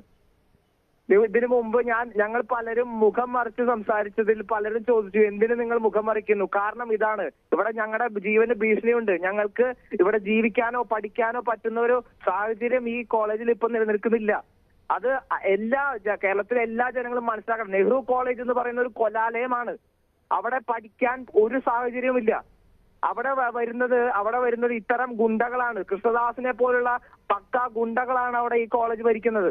S5: ഇത് ഇതിനു മുമ്പ് ഞാൻ ഞങ്ങൾ പലരും മുഖം മറിച്ച് സംസാരിച്ചതിൽ പലരും ചോദിച്ചു എന്തിനു നിങ്ങൾ മുഖം മറിക്കുന്നു കാരണം ഇതാണ് ഇവിടെ ഞങ്ങളുടെ ജീവന് ഭീഷണിയുണ്ട് ഞങ്ങൾക്ക് ഇവിടെ ജീവിക്കാനോ പഠിക്കാനോ പറ്റുന്ന ഒരു സാഹചര്യം ഈ കോളേജിൽ ഇപ്പൊ നിലനിൽക്കുന്നില്ല അത് എല്ലാ ജ- കേരളത്തിലെ എല്ലാ ജനങ്ങളും മനസ്സിലാക്കണം നെഹ്റു കോളേജ് എന്ന് പറയുന്ന ഒരു കൊലാലയമാണ് അവിടെ പഠിക്കാൻ ഒരു സാഹചര്യവുമില്ല അവിടെ വ- വരുന്നത് അവിടെ വരുന്നത് ഇത്തരം ഗുണ്ടകളാണ് കൃഷ്ണദാസിനെ പോലുള്ള പക്ക ഗുണ്ടകളാണ് അവിടെ ഈ കോളേജ് ഭരിക്കുന്നത്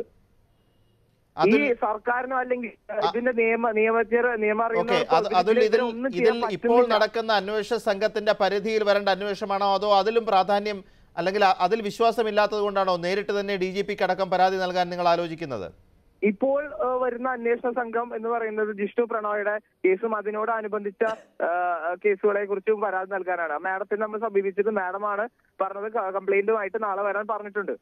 S5: ഈ
S2: അതിൽ
S5: സർക്കാരിനോ അല്ലെങ്കിൽ ഇതിന്റെ നിയമ നിയമജ്ഞർ നിയമം
S2: ഓക്കെ
S5: അറിയുന്നവർക്കോ
S2: അത് അതിൽ
S5: ഇതിനെതിരെ
S2: ഇതിൽ
S5: ഒന്നും
S2: ഇതിൽ
S5: ചെയ്യാൻ
S2: ഇപ്പോൾ
S5: പറ്റുന്നില്ല.
S2: നടക്കുന്ന അന്വേഷണ സംഘത്തിന്റെ പരിധിയിൽ വരേണ്ട അന്വേഷണമാണോ അതോ അതിലും പ്രാധാന്യം അല്ലെങ്കിൽ അ- അതിൽ വിശ്വാസമില്ലാത്തത് കൊണ്ടാണോ നേരിട്ട് തന്നെ ഡി ജി പിക്ക് അടക്കം പരാതി നൽകാൻ നിങ്ങൾ ആലോചിക്കുന്നത്
S5: ഇപ്പോൾ ആ, വരുന്ന അന്വേഷണ സംഘം എന്ന് പറയുന്നത് ജിഷ്ണു പ്രണോയുടെ കേസും അതിനോടനുബന്ധിച്ച ആ, കേസുകളെ കുറിച്ചും പരാതി നൽകാനാണ് മാഡത്തിന് നമ്മൾ സമീപിച്ചത് മാഡമാണ് പറഞ്ഞത് കംപ്ലൈന്റുമായിട്ട് നാളെ വരാൻ പറഞ്ഞിട്ടുണ്ട്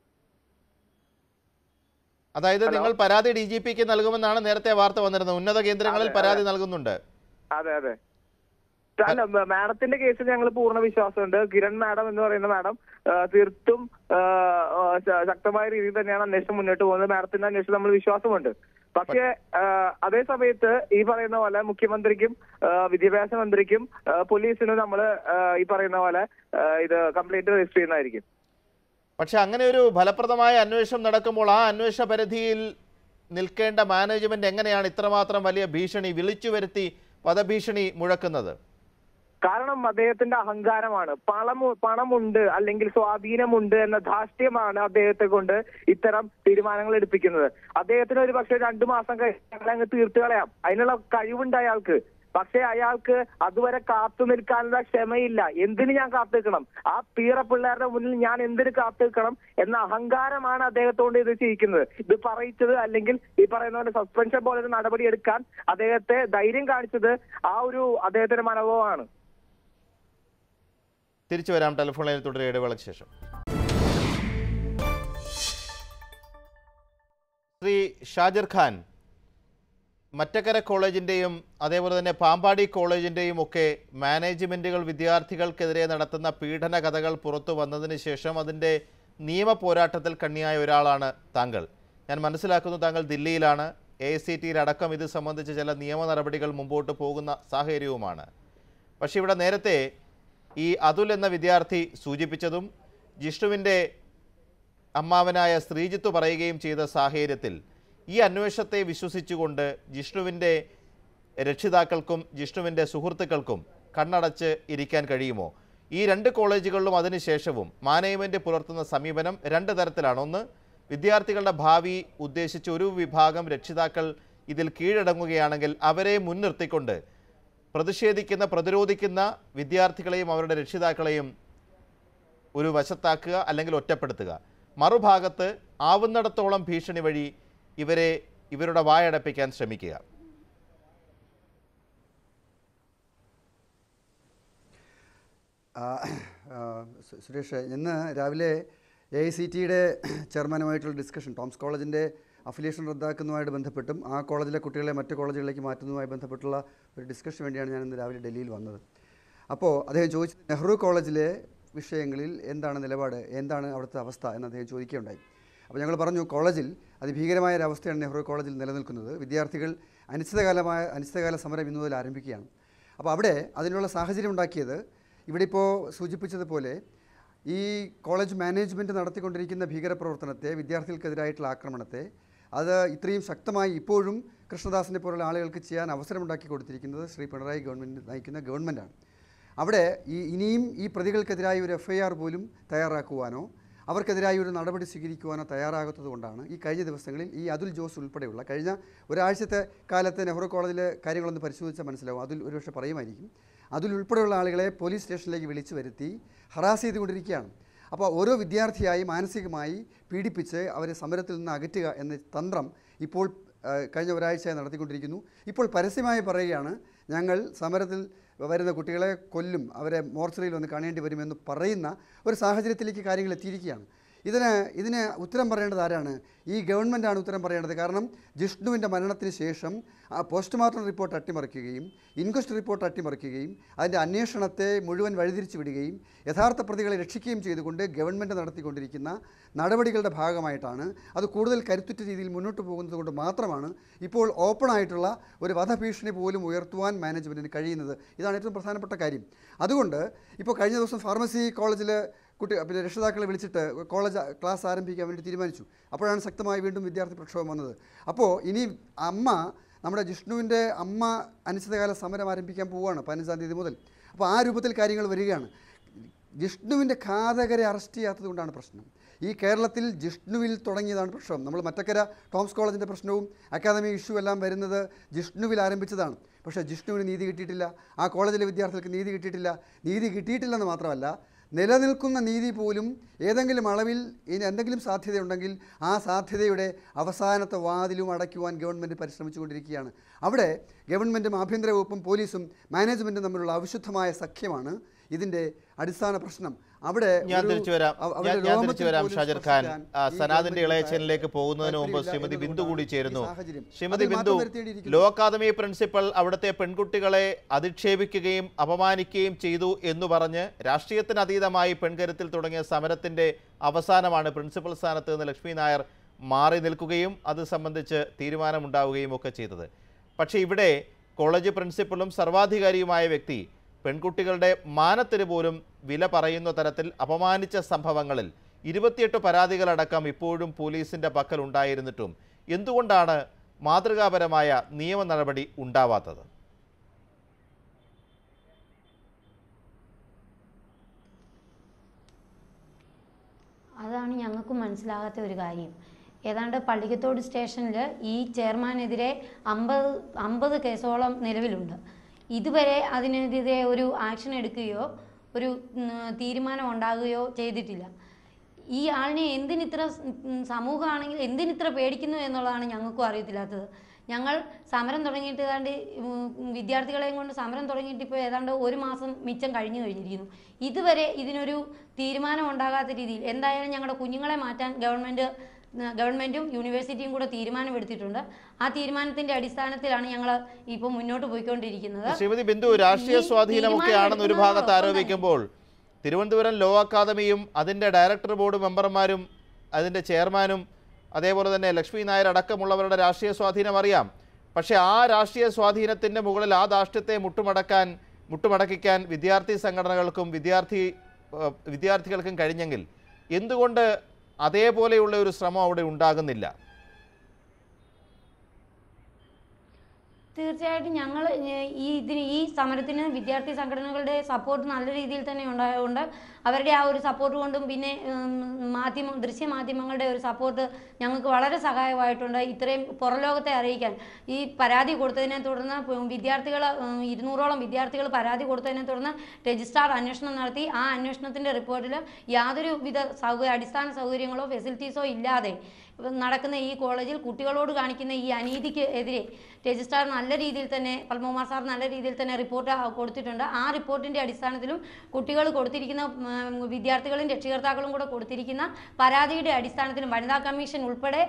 S2: അതായത് നിങ്ങൾ പരാതി ഡി ജി പിക്ക് നൽകുമെന്നാണ് നേരത്തെ വാർത്ത വന്നിരുന്നത് ഉന്നത കേന്ദ്രങ്ങളിൽ
S5: അതെ,
S2: പരാതി നൽകുന്നുണ്ട്
S5: അതെ അതെ അല്ല മ- മാഡത്തിന്റെ കേസിൽ ഞങ്ങൾ പൂർണ്ണ വിശ്വാസമുണ്ട് കിരൺ മാഡം എന്ന് പറയുന്ന മാഡം ആ, തീർത്തും ആ, ആ, ശ- ശക്തമായ രീതിയിൽ തന്നെയാണ് അന്വേഷണം മുന്നോട്ട് പോകുന്നത് മാഡത്തിന്റെ അന്വേഷണം നമ്മൾ വിശ്വാസമുണ്ട് പക്ഷേ ആ, അതേ സമയത്ത് ഈ പറയുന്ന പോലെ മുഖ്യമന്ത്രിക്കും ആ, വിദ്യാഭ്യാസ മന്ത്രിക്കും ആ, പോലീസിനും നമ്മൾ ഈ പറയുന്ന പോലെ ആ, ഇത് കംപ്ലൈന്റ് രജിസ്റ്റർ ചെയ്യുന്നതായിരിക്കും
S2: പക്ഷെ അങ്ങനെ ഒരു ഫലപ്രദമായ അന്വേഷണം നടക്കുമ്പോൾ ആ അന്വേഷണ പരിധിയിൽ നിൽക്കേണ്ട മാനേജ്മെന്റ് എങ്ങനെയാണ് ഇത്രമാത്രം വലിയ ഭീഷണി വിളിച്ചു വരുത്തി വധഭീഷണി മുഴക്കുന്നത്
S5: കാരണം അദ്ദേഹത്തിന്റെ അഹങ്കാരമാണ് പണം പണമുണ്ട് അല്ലെങ്കിൽ സ്വാധീനമുണ്ട് എന്ന ധാർഷ്ട്യമാണ് അദ്ദേഹത്തെ കൊണ്ട് ഇത്തരം തീരുമാനങ്ങൾ എടുപ്പിക്കുന്നത് അദ്ദേഹത്തിന് ഒരു പക്ഷേ രണ്ടു മാസം കഴിഞ്ഞാൽ അങ്ങ് തീർത്തു കളയാം അതിനുള്ള കഴിവുണ്ട് അയാൾക്ക് പക്ഷേ അയാൾക്ക് അതുവരെ കാത്തു നിൽക്കാനുള്ള ക്ഷമയില്ല എന്തിന് ഞാൻ കാത്തു നിൽക്കണം ആ പീറ പിള്ളേരുടെ മുന്നിൽ ഞാൻ എന്തിന് കാത്തു നിൽക്കണം എന്ന അഹങ്കാരമാണ് അദ്ദേഹത്തോണ്ട് ഇത് ചെയ്യിക്കുന്നത് ഇത് പറയിച്ചത് അല്ലെങ്കിൽ ഈ പറയുന്ന പോലെ സസ്പെൻഷൻ പോലെ ഒരു നടപടി എടുക്കാൻ അദ്ദേഹത്തെ ധൈര്യം കാണിച്ചത് ആ ഒരു അദ്ദേഹത്തിന്റെ മനോഭാവമാണ്
S2: തിരിച്ചു വരാം ടെലിഫോണിൽ തുടരെ ഇടവേളയ്ക്ക് ശേഷം ശ്രീ ഷാജിർ ഖാൻ മറ്റക്കര കോളേജിൻ്റെയും അതേപോലെ തന്നെ പാമ്പാടി കോളേജിൻ്റെയും ഒക്കെ മാനേജ്മെൻറ്റുകൾ വിദ്യാർത്ഥികൾക്കെതിരെ നടത്തുന്ന പീഡന കഥകൾ പുറത്തു വന്നതിന് ശേഷം അതിൻ്റെ നിയമ പോരാട്ടത്തിൽ കണ്ണിയായ ഒരാളാണ് താങ്കൾ ഞാൻ മനസ്സിലാക്കുന്നു താങ്കൾ ദില്ലിയിലാണ് എ സി ടിയിലടക്കം ഇത് സംബന്ധിച്ച് ചില നിയമ നടപടികൾ മുമ്പോട്ട് പോകുന്ന സാഹചര്യവുമാണ് പക്ഷേ ഇവിടെ നേരത്തെ ഈ അതുൽ എന്ന വിദ്യാർത്ഥി സൂചിപ്പിച്ചതും ജിഷ്ണുവിൻ്റെ അമ്മാവനായ ശ്രീജിത്ത് പറയുകയും ചെയ്ത സാഹചര്യത്തിൽ ഈ അന്വേഷണത്തെ വിശ്വസിച്ചുകൊണ്ട് ജിഷ്ണുവിൻ്റെ രക്ഷിതാക്കൾക്കും ജിഷ്ണുവിൻ്റെ സുഹൃത്തുക്കൾക്കും കണ്ണടച്ച് ഇരിക്കാൻ കഴിയുമോ ഈ രണ്ട് കോളേജുകളിലും അതിനുശേഷവും മാനേജ്മെൻറ്റ് പുലർത്തുന്ന സമീപനം രണ്ട് തരത്തിലാണ് ഒന്ന് വിദ്യാർത്ഥികളുടെ ഭാവി ഉദ്ദേശിച്ച് ഒരു വിഭാഗം രക്ഷിതാക്കൾ ഇതിൽ കീഴടങ്ങുകയാണെങ്കിൽ അവരെ മുൻനിർത്തിക്കൊണ്ട് പ്രതിഷേധിക്കുന്ന പ്രതിരോധിക്കുന്ന വിദ്യാർത്ഥികളെയും അവരുടെ രക്ഷിതാക്കളെയും ഒരു വശത്താക്കുക അല്ലെങ്കിൽ ഒറ്റപ്പെടുത്തുക മറുഭാഗത്ത് ആവുന്നിടത്തോളം ഭീഷണി വഴി ഇവരെ ഇവരുടെ വായടപ്പിക്കാൻ ശ്രമിക്കുക
S6: ആ, ആ, സു- സുരേഷ് ഇന്ന് രാവിലെ എ ഐ സി ടിയുടെ ചെയർമാനുമായിട്ടുള്ള ഡിസ്കഷൻ ടോംസ് കോളേജിൻ്റെ അഫിലിയേഷൻ റദ്ദാക്കുന്നതുമായിട്ട് ബന്ധപ്പെട്ടും ആ കോളേജിലെ കുട്ടികളെ മറ്റ് കോളേജുകളിലേക്ക് മാറ്റുന്നതുമായി ബന്ധപ്പെട്ടുള്ള ഒരു ഡിസ്കഷൻ വേണ്ടിയാണ് ഞാൻ ഇന്ന് രാവിലെ ഡൽഹിയിൽ വന്നത് അപ്പോൾ അദ്ദേഹം ചോദിച്ചത് നെഹ്റു കോളേജിലെ വിഷയങ്ങളിൽ എന്താണ് നിലപാട് എന്താണ് അവിടുത്തെ അവസ്ഥ എന്ന് അദ്ദേഹം ചോദിക്കുകയുണ്ടായി അപ്പോൾ ഞങ്ങൾ പറഞ്ഞു കോളേജിൽ അതിഭീകരമായ ഒരു അവസ്ഥയാണ് നെഹ്റു കോളേജിൽ നിലനിൽക്കുന്നത് വിദ്യാർത്ഥികൾ അനിശ്ചിതകാലമായ അനിശ്ചിതകാല സമരം ഇന്നു മുതൽ ആരംഭിക്കുകയാണ് അപ്പോൾ അവിടെ അതിനുള്ള സാഹചര്യം ഉണ്ടാക്കിയത് ഇവിടെ ഇപ്പോൾ സൂചിപ്പിച്ചതുപോലെ ഈ കോളേജ് മാനേജ്മെൻറ്റ് നടത്തിക്കൊണ്ടിരിക്കുന്ന ഭീകരപ്രവർത്തനത്തെ വിദ്യാർത്ഥികൾക്കെതിരായിട്ടുള്ള ആക്രമണത്തെ അത് ഇത്രയും ശക്തമായി ഇപ്പോഴും കൃഷ്ണദാസിനെ പോലുള്ള ആളുകൾക്ക് ചെയ്യാൻ അവസരമുണ്ടാക്കി കൊടുത്തിരിക്കുന്നത് ശ്രീ പിണറായി ഗവൺമെൻറ് നയിക്കുന്ന ഗവൺമെൻറ്റാണ് അവിടെ ഈ ഇനിയും ഈ പ്രതികൾക്കെതിരായ ഒരു എഫ് ഐ ആർ പോലും തയ്യാറാക്കുവാനോ അവർക്കെതിരായി ഒരു നടപടി സ്വീകരിക്കുവാനോ തയ്യാറാകാത്തത് കൊണ്ടാണ് ഈ കഴിഞ്ഞ ദിവസങ്ങളിൽ ഈ അതുൽ ജോസ് ഉൾപ്പെടെയുള്ള കഴിഞ്ഞ ഒരാഴ്ചത്തെ കാലത്തെ നെഹ്റു കോളേജിലെ കാര്യങ്ങളൊന്ന് പരിശോധിച്ചാൽ മനസ്സിലാവും അതിൽ ഒരുപക്ഷെ പറയുമായിരിക്കും അതിൽ ഉൾപ്പെടെയുള്ള ആളുകളെ പോലീസ് സ്റ്റേഷനിലേക്ക് വിളിച്ചു വരുത്തി ഹറാസ് ചെയ്തുകൊണ്ടിരിക്കുകയാണ് അപ്പോൾ ഓരോ വിദ്യാർത്ഥിയായി മാനസികമായി പീഡിപ്പിച്ച് അവരെ സമരത്തിൽ നിന്ന് അകറ്റുക എന്ന തന്ത്രം ഇപ്പോൾ ആ, കഴിഞ്ഞ ഒരാഴ്ചയായി നടത്തിക്കൊണ്ടിരിക്കുന്നു ഇപ്പോൾ പരസ്യമായി പറയുകയാണ് ഞങ്ങൾ സമരത്തിൽ വരുന്ന കുട്ടികളെ കൊല്ലും അവരെ മോർച്ചറിയിൽ വന്ന് കാണേണ്ടി വരുമെന്ന് പറയുന്ന ഒരു സാഹചര്യത്തിലേക്ക് കാര്യങ്ങൾ എത്തിയിരിക്കുകയാണ് ഇതിന് ഇതിന് ഉത്തരം പറയേണ്ടത് ആരാണ് ഈ ഗവൺമെൻറ്റാണ് ഉത്തരം പറയേണ്ടത് കാരണം ജിഷ്ണുവിൻ്റെ മരണത്തിന് ശേഷം ആ പോസ്റ്റ്മോർട്ടം റിപ്പോർട്ട് അട്ടിമറിക്കുകയും ഇൻക്വസ്റ്റ് റിപ്പോർട്ട് അട്ടിമറിക്കുകയും അതിൻ്റെ അന്വേഷണത്തെ മുഴുവൻ വഴിതിരിച്ചു വിടുകയും യഥാർത്ഥ പ്രതികളെ രക്ഷിക്കുകയും ചെയ്തുകൊണ്ട് ഗവൺമെൻറ് നടത്തിക്കൊണ്ടിരിക്കുന്ന നടപടികളുടെ ഭാഗമായിട്ടാണ് അത് കൂടുതൽ കരുത്തുറ്റ രീതിയിൽ മുന്നോട്ട് പോകുന്നത് കൊണ്ട് മാത്രമാണ് ഇപ്പോൾ ഓപ്പൺ ആയിട്ടുള്ള ഒരു വധഭീഷണി പോലും ഉയർത്തുവാൻ മാനേജ്മെൻറ്റിന് കഴിയുന്നത് ഇതാണ് ഏറ്റവും പ്രധാനപ്പെട്ട കാര്യം അതുകൊണ്ട് ഇപ്പോൾ കഴിഞ്ഞ ദിവസം ഫാർമസി കോളേജിൽ കുട്ടി പിന്നെ രക്ഷിതാക്കളെ വിളിച്ചിട്ട് കോളേജ് ക്ലാസ് ആരംഭിക്കാൻ വേണ്ടി തീരുമാനിച്ചു അപ്പോഴാണ് ശക്തമായി വീണ്ടും വിദ്യാർത്ഥി പ്രക്ഷോഭം വന്നത് അപ്പോൾ ഇനി അമ്മ നമ്മുടെ ജിഷ്ണുവിൻ്റെ അമ്മ അനിശ്ചിതകാല സമരം ആരംഭിക്കാൻ പോവുകയാണ് പതിനഞ്ചാം തീയതി മുതൽ അപ്പോൾ ആ രൂപത്തിൽ കാര്യങ്ങൾ വരികയാണ് ജിഷ്ണുവിൻ്റെ ഘാതകരെ അറസ്റ്റ് ചെയ്യാത്തത് കൊണ്ടാണ് പ്രശ്നം ഈ കേരളത്തിൽ ജിഷ്ണുവിൽ തുടങ്ങിയതാണ് പ്രശ്നം നമ്മൾ മറ്റക്കര ടോംസ് കോളേജിൻ്റെ പ്രശ്നവും അക്കാദമി ഇഷ്യൂ എല്ലാം വരുന്നത് ജിഷ്ണുവിൽ ആരംഭിച്ചതാണ് പക്ഷേ ജിഷ്ണുവിന് നീതി കിട്ടിയിട്ടില്ല ആ കോളേജിലെ വിദ്യാർത്ഥികൾക്ക് നീതി കിട്ടിയിട്ടില്ല നീതി കിട്ടിയിട്ടില്ലെന്ന് മാത്രമല്ല നിലനിൽക്കുന്ന നീതി പോലും ഏതെങ്കിലും അളവിൽ ഇനി എന്തെങ്കിലും സാധ്യതയുണ്ടെങ്കിൽ ആ സാധ്യതയുടെ അവസാനത്തെ വാതിലും അടയ്ക്കുവാൻ ഗവൺമെൻറ് പരിശ്രമിച്ചുകൊണ്ടിരിക്കുകയാണ് അവിടെ ഗവൺമെൻറ്റും ആഭ്യന്തര വകുപ്പും പോലീസും മാനേജ്മെൻറ്റും തമ്മിലുള്ള അവിശുദ്ധമായ സഖ്യമാണ് ഇതിൻ്റെ അടിസ്ഥാന പ്രശ്നം അവിടെ
S2: ഞാൻ
S6: ഒരു-
S2: തിരിച്ചു വരാം
S6: അവ-
S2: ഞാൻ
S6: അവരുടെ
S2: ഞാൻ തിരിച്ചു
S6: രോമത്തിൽ
S2: വരാം
S6: പോലും
S2: ഷാജർ ഖാൻ
S6: സ്പർശിക്കാൻ
S2: ആ,
S6: ഈ
S2: സനാദിന്റെ
S6: ഗവൺമെന്റിന്
S2: ഇളയച്ചനിലേക്ക് പോകുന്നതിന് മുമ്പ്
S6: താല്പര്യമില്ല
S2: ശ്രീമതി ബിന്ദു കൂടി
S6: എന്നുള്ളതുകൊണ്ടാണ്
S2: ചേരുന്നു
S6: ഈ സാഹചര്യം.
S2: ശ്രീമതി
S6: അതിൽ
S2: ബിന്ദു
S6: മാറ്റം വരുത്തേണ്ടിയിരിക്കുന്നു.
S2: ലോ അക്കാദമി പ്രിൻസിപ്പൽ അവിടുത്തെ പെൺകുട്ടികളെ അധിക്ഷേപിക്കുകയും അപമാനിക്കുകയും ചെയ്തു എന്ന് പറഞ്ഞ് രാഷ്ട്രീയത്തിന് അതീതമായി പെൺകരുത്തിൽ തുടങ്ങിയ സമരത്തിന്റെ അവസാനമാണ് പ്രിൻസിപ്പൽ സ്ഥാനത്ത് നിന്ന് ലക്ഷ്മി നായർ മാറി നിൽക്കുകയും അത് സംബന്ധിച്ച് തീരുമാനമുണ്ടാവുകയും ഒക്കെ ചെയ്തത് പക്ഷേ ഇവിടെ കോളേജ് പ്രിൻസിപ്പലും സർവാധികാരിയുമായ വ്യക്തി പെൺകുട്ടികളുടെ മാനത്തിന് പോലും വില പറയുന്ന തരത്തിൽ അപമാനിച്ച സംഭവങ്ങളിൽ ഇരുപത്തിയെട്ട് പരാതികളടക്കം ഇപ്പോഴും പോലീസിന്റെ പക്കൽ ഉണ്ടായിരുന്നിട്ടും എന്തുകൊണ്ടാണ് മാതൃകാപരമായ നിയമ നടപടി ഉണ്ടാവാത്തത്
S7: അതാണ് ഞങ്ങൾക്കും മനസ്സിലാകാത്ത ഒരു കാര്യം ഏതാണ്ട് പള്ളിക്കത്തോട് സ്റ്റേഷനിൽ ഈ ചെയർമാനെതിരെ അമ്പത് അമ്പത് കേസോളം നിലവിലുണ്ട് ഇതുവരെ അതിനെതിരെ ഒരു ആക്ഷൻ എടുക്കുകയോ ഒരു ഉം, തീരുമാനം ഉണ്ടാകുകയോ ചെയ്തിട്ടില്ല ഈ ആളിനെ എന്തിനിത്ര സ്- ഉം, സമൂഹമാണെങ്കിൽ എന്തിനിത്ര പേടിക്കുന്നു എന്നുള്ളതാണ് ഞങ്ങൾക്കും അറിയത്തില്ലാത്തത് ഞങ്ങൾ സമരം തുടങ്ങിയിട്ട് ഏതാണ്ട് ഉം, വിദ്യാർത്ഥികളെയും കൊണ്ട് സമരം തുടങ്ങിയിട്ട് ഇപ്പോൾ ഏതാണ്ട് ഒരു മാസം മിച്ചം കഴിഞ്ഞു കഴിഞ്ഞിരിക്കുന്നു ഇതുവരെ ഇതിനൊരു തീരുമാനം ഉണ്ടാകാത്ത രീതിയിൽ എന്തായാലും ഞങ്ങളുടെ കുഞ്ഞുങ്ങളെ മാറ്റാൻ ഗവൺമെൻറ് ഗവൺമെൻറ്റും യൂണിവേഴ്സിറ്റിയും കൂടെ തീരുമാനമെടുത്തിട്ടുണ്ട് ആ തീരുമാനത്തിന്റെ അടിസ്ഥാനത്തിലാണ് ഞങ്ങൾ ഇപ്പോൾ മുന്നോട്ട് പോയിക്കൊണ്ടിരിക്കുന്നത്
S2: ശ്രീമതി ബിന്ദു രാഷ്ട്രീയ
S7: ഈ
S2: സ്വാധീനമൊക്കെയാണെന്ന് ഒരു ഭാഗത്ത്
S7: തീരുമാനം
S2: ആരോപിക്കുമ്പോൾ തിരുവനന്തപുരം ലോ അക്കാദമിയും അതിൻ്റെ ഡയറക്ടർ ബോർഡ് മെമ്പർമാരും അതിൻ്റെ ചെയർമാനും അതേപോലെ തന്നെ ലക്ഷ്മി നായർ അടക്കമുള്ളവരുടെ രാഷ്ട്രീയ സ്വാധീനം അറിയാം പക്ഷേ ആ രാഷ്ട്രീയ സ്വാധീനത്തിൻ്റെ മുകളിൽ ആ ധാർഷ്ട്യത്തെ മുട്ടുമടക്കാൻ മുട്ടുമടക്കിക്കാൻ വിദ്യാർത്ഥി സംഘടനകൾക്കും വിദ്യാർത്ഥി ഏഹ്, വിദ്യാർത്ഥികൾക്കും കഴിഞ്ഞെങ്കിൽ എന്തുകൊണ്ട് അതേപോലെയുള്ള ഒരു ശ്രമം അവിടെ ഉണ്ടാകുന്നില്ല
S7: തീർച്ചയായിട്ടും ഞങ്ങൾ ഈ ഇതിന് ഈ സമരത്തിന് വിദ്യാർത്ഥി സംഘടനകളുടെ സപ്പോർട്ട് നല്ല രീതിയിൽ തന്നെ ഉണ്ടായതുകൊണ്ട് അവരുടെ ആ ഒരു സപ്പോർട്ട് കൊണ്ടും പിന്നെ ഉം, മാധ്യമ ദൃശ്യമാധ്യമങ്ങളുടെ ഒരു സപ്പോർട്ട് ഞങ്ങൾക്ക് വളരെ സഹായമായിട്ടുണ്ട് ഇത്രയും പുറലോകത്തെ അറിയിക്കാൻ ഈ പരാതി കൊടുത്തതിനെ തുടർന്ന് പ് വിദ്യാർത്ഥികൾ ഉം, ഇരുന്നൂറോളം വിദ്യാർത്ഥികൾ പരാതി കൊടുത്തതിനെ തുടർന്ന് രജിസ്ട്രാർ അന്വേഷണം നടത്തി ആ അന്വേഷണത്തിൻ്റെ റിപ്പോർട്ടിൽ യാതൊരു വിധ സൗകര്യ അടിസ്ഥാന സൗകര്യങ്ങളോ ഫെസിലിറ്റീസോ ഇല്ലാതെ നടക്കുന്ന ഈ കോളേജിൽ കുട്ടികളോട് കാണിക്കുന്ന ഈ അനീതിക്ക് എതിരെ രജിസ്ട്രാർ നല്ല രീതിയിൽ തന്നെ പത്മകുമാർ സാർ നല്ല രീതിയിൽ തന്നെ റിപ്പോർട്ട് ആ- കൊടുത്തിട്ടുണ്ട് ആ റിപ്പോർട്ടിന്റെ അടിസ്ഥാനത്തിലും കുട്ടികൾ കൊടുത്തിരിക്കുന്ന ഉം, വിദ്യാർത്ഥികളും രക്ഷകർത്താക്കളും കൂടെ കൊടുത്തിരിക്കുന്ന പരാതിയുടെ അടിസ്ഥാനത്തിലും വനിതാ കമ്മീഷൻ ഉൾപ്പെടെ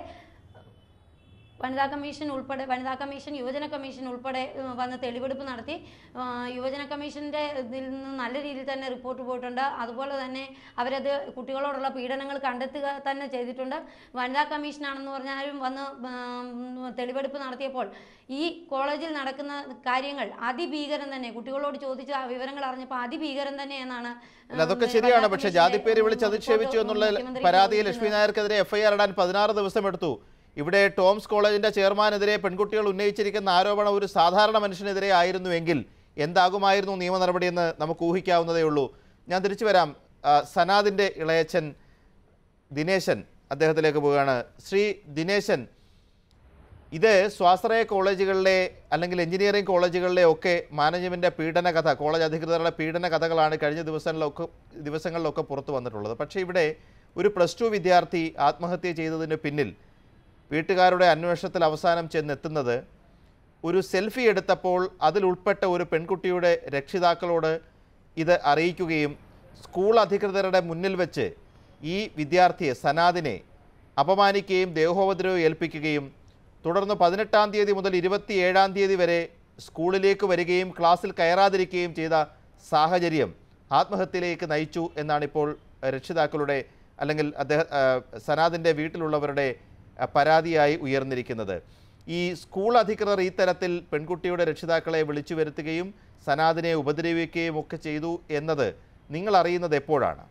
S7: വനിതാ കമ്മീഷൻ ഉൾപ്പെടെ വനിതാ കമ്മീഷൻ യുവജന കമ്മീഷൻ ഉൾപ്പെടെ ഉം, വന്ന് തെളിവെടുപ്പ് നടത്തി ആ, യുവജന കമ്മീഷൻ്റെ ഇതിൽ നിന്ന് നല്ല രീതിയിൽ തന്നെ റിപ്പോർട്ട് പോയിട്ടുണ്ട് അതുപോലെ തന്നെ അവരത് കുട്ടികളോടുള്ള പീഡനങ്ങൾ കണ്ടെത്തുക തന്നെ ചെയ്തിട്ടുണ്ട് വനിതാ കമ്മീഷനാണെന്ന് പറഞ്ഞാലും വന്ന് ഉം, തെളിവെടുപ്പ് നടത്തിയപ്പോൾ ഈ കോളേജിൽ നടക്കുന്ന കാര്യങ്ങൾ അതിഭീകരം തന്നെ കുട്ടികളോട് ചോദിച്ച ആ വിവരങ്ങൾ അറിഞ്ഞപ്പോൾ അതിഭീകരം തന്നെ എന്നാണ്
S2: അല്ല അതൊക്കെ
S7: ഉം,
S2: ശരിയാണ്
S7: വനിതാ
S2: പക്ഷേ
S7: കമ്മീഷന്റെ
S2: ജാതിപ്പേര് വിളിച്ച്
S7: റിപ്പോർട്ട്
S2: അധിക്ഷേപിച്ചു എന്നുള്ള
S7: മുഖ്യമന്ത്രിക്ക്
S2: പരാതി ലക്ഷ്മി
S7: കൊടുക്കുന്നത്.
S2: നായർക്കെതിരെ എഫ്ഐആർ ഇടാൻ പതിനാറ് ദിവസം എടുത്തു ഇവിടെ ടോംസ് കോളേജിന്റെ ചെയർമാനെതിരെ പെൺകുട്ടികൾ ഉന്നയിച്ചിരിക്കുന്ന ആരോപണം ഒരു സാധാരണ മനുഷ്യനെതിരെ ആയിരുന്നുവെങ്കിൽ എന്താകുമായിരുന്നു നിയമ നടപടിയെന്ന് നമുക്ക് ഊഹിക്കാവുന്നതേ ഉള്ളൂ ഞാൻ തിരിച്ചു വരാം ആ, സനാദിന്റെ ഇളയച്ചൻ ദിനേശൻ അദ്ദേഹത്തിലേക്ക് പോവുകയാണ് ശ്രീ ദിനേശൻ ഇത് സ്വാശ്രയ കോളേജുകളിലെ അല്ലെങ്കിൽ എഞ്ചിനീയറിംഗ് കോളേജുകളിലെ ഒക്കെ മാനേജ്മെൻ്റ് പീഡന കഥ കോളേജ് അധികൃതരുടെ പീഡന കഥകളാണ് കഴിഞ്ഞ ദിവസങ്ങളിലൊക്കെ ദിവസങ്ങളിലൊക്കെ പുറത്തു വന്നിട്ടുള്ളത് പക്ഷേ ഇവിടെ ഒരു പ്ലസ് ടു വിദ്യാർത്ഥി ആത്മഹത്യ ചെയ്തതിന് പിന്നിൽ വീട്ടുകാരുടെ അന്വേഷണത്തിൽ അവസാനം ചെന്നെത്തുന്നത് ഒരു സെൽഫി എടുത്തപ്പോൾ അതിൽ ഉൾപ്പെട്ട ഒരു പെൺകുട്ടിയുടെ രക്ഷിതാക്കളോട് ഇത് അറിയിക്കുകയും സ്കൂൾ അധികൃതരുടെ മുന്നിൽ വെച്ച് ഈ വിദ്യാർത്ഥിയെ സനാദിനെ അപമാനിക്കുകയും ദേഹോപദ്രവം ഏൽപ്പിക്കുകയും തുടർന്ന് പതിനെട്ടാം തീയതി മുതൽ ഇരുപത്തി ഏഴാം തീയതി വരെ സ്കൂളിലേക്ക് വരികയും ക്ലാസ്സിൽ കയറാതിരിക്കുകയും ചെയ്ത സാഹചര്യം ആത്മഹത്യയിലേക്ക് നയിച്ചു എന്നാണ് ഇപ്പോൾ രക്ഷിതാക്കളുടെ അല്ലെങ്കിൽ അദ്ദേഹം സനാദിൻ്റെ വീട്ടിലുള്ളവരുടെ അഹ്, പരാതിയായി ഉയർന്നിരിക്കുന്നത് ഈ സ്കൂൾ അധികൃതർ ഈ തരത്തിൽ പെൺകുട്ടിയുടെ രക്ഷിതാക്കളെ വിളിച്ചു വരുത്തുകയും സനാദിനെ ഉപദ്രവിക്കുകയും ഒക്കെ ചെയ്തു എന്നത് നിങ്ങൾ അറിയുന്നത് എപ്പോഴാണ്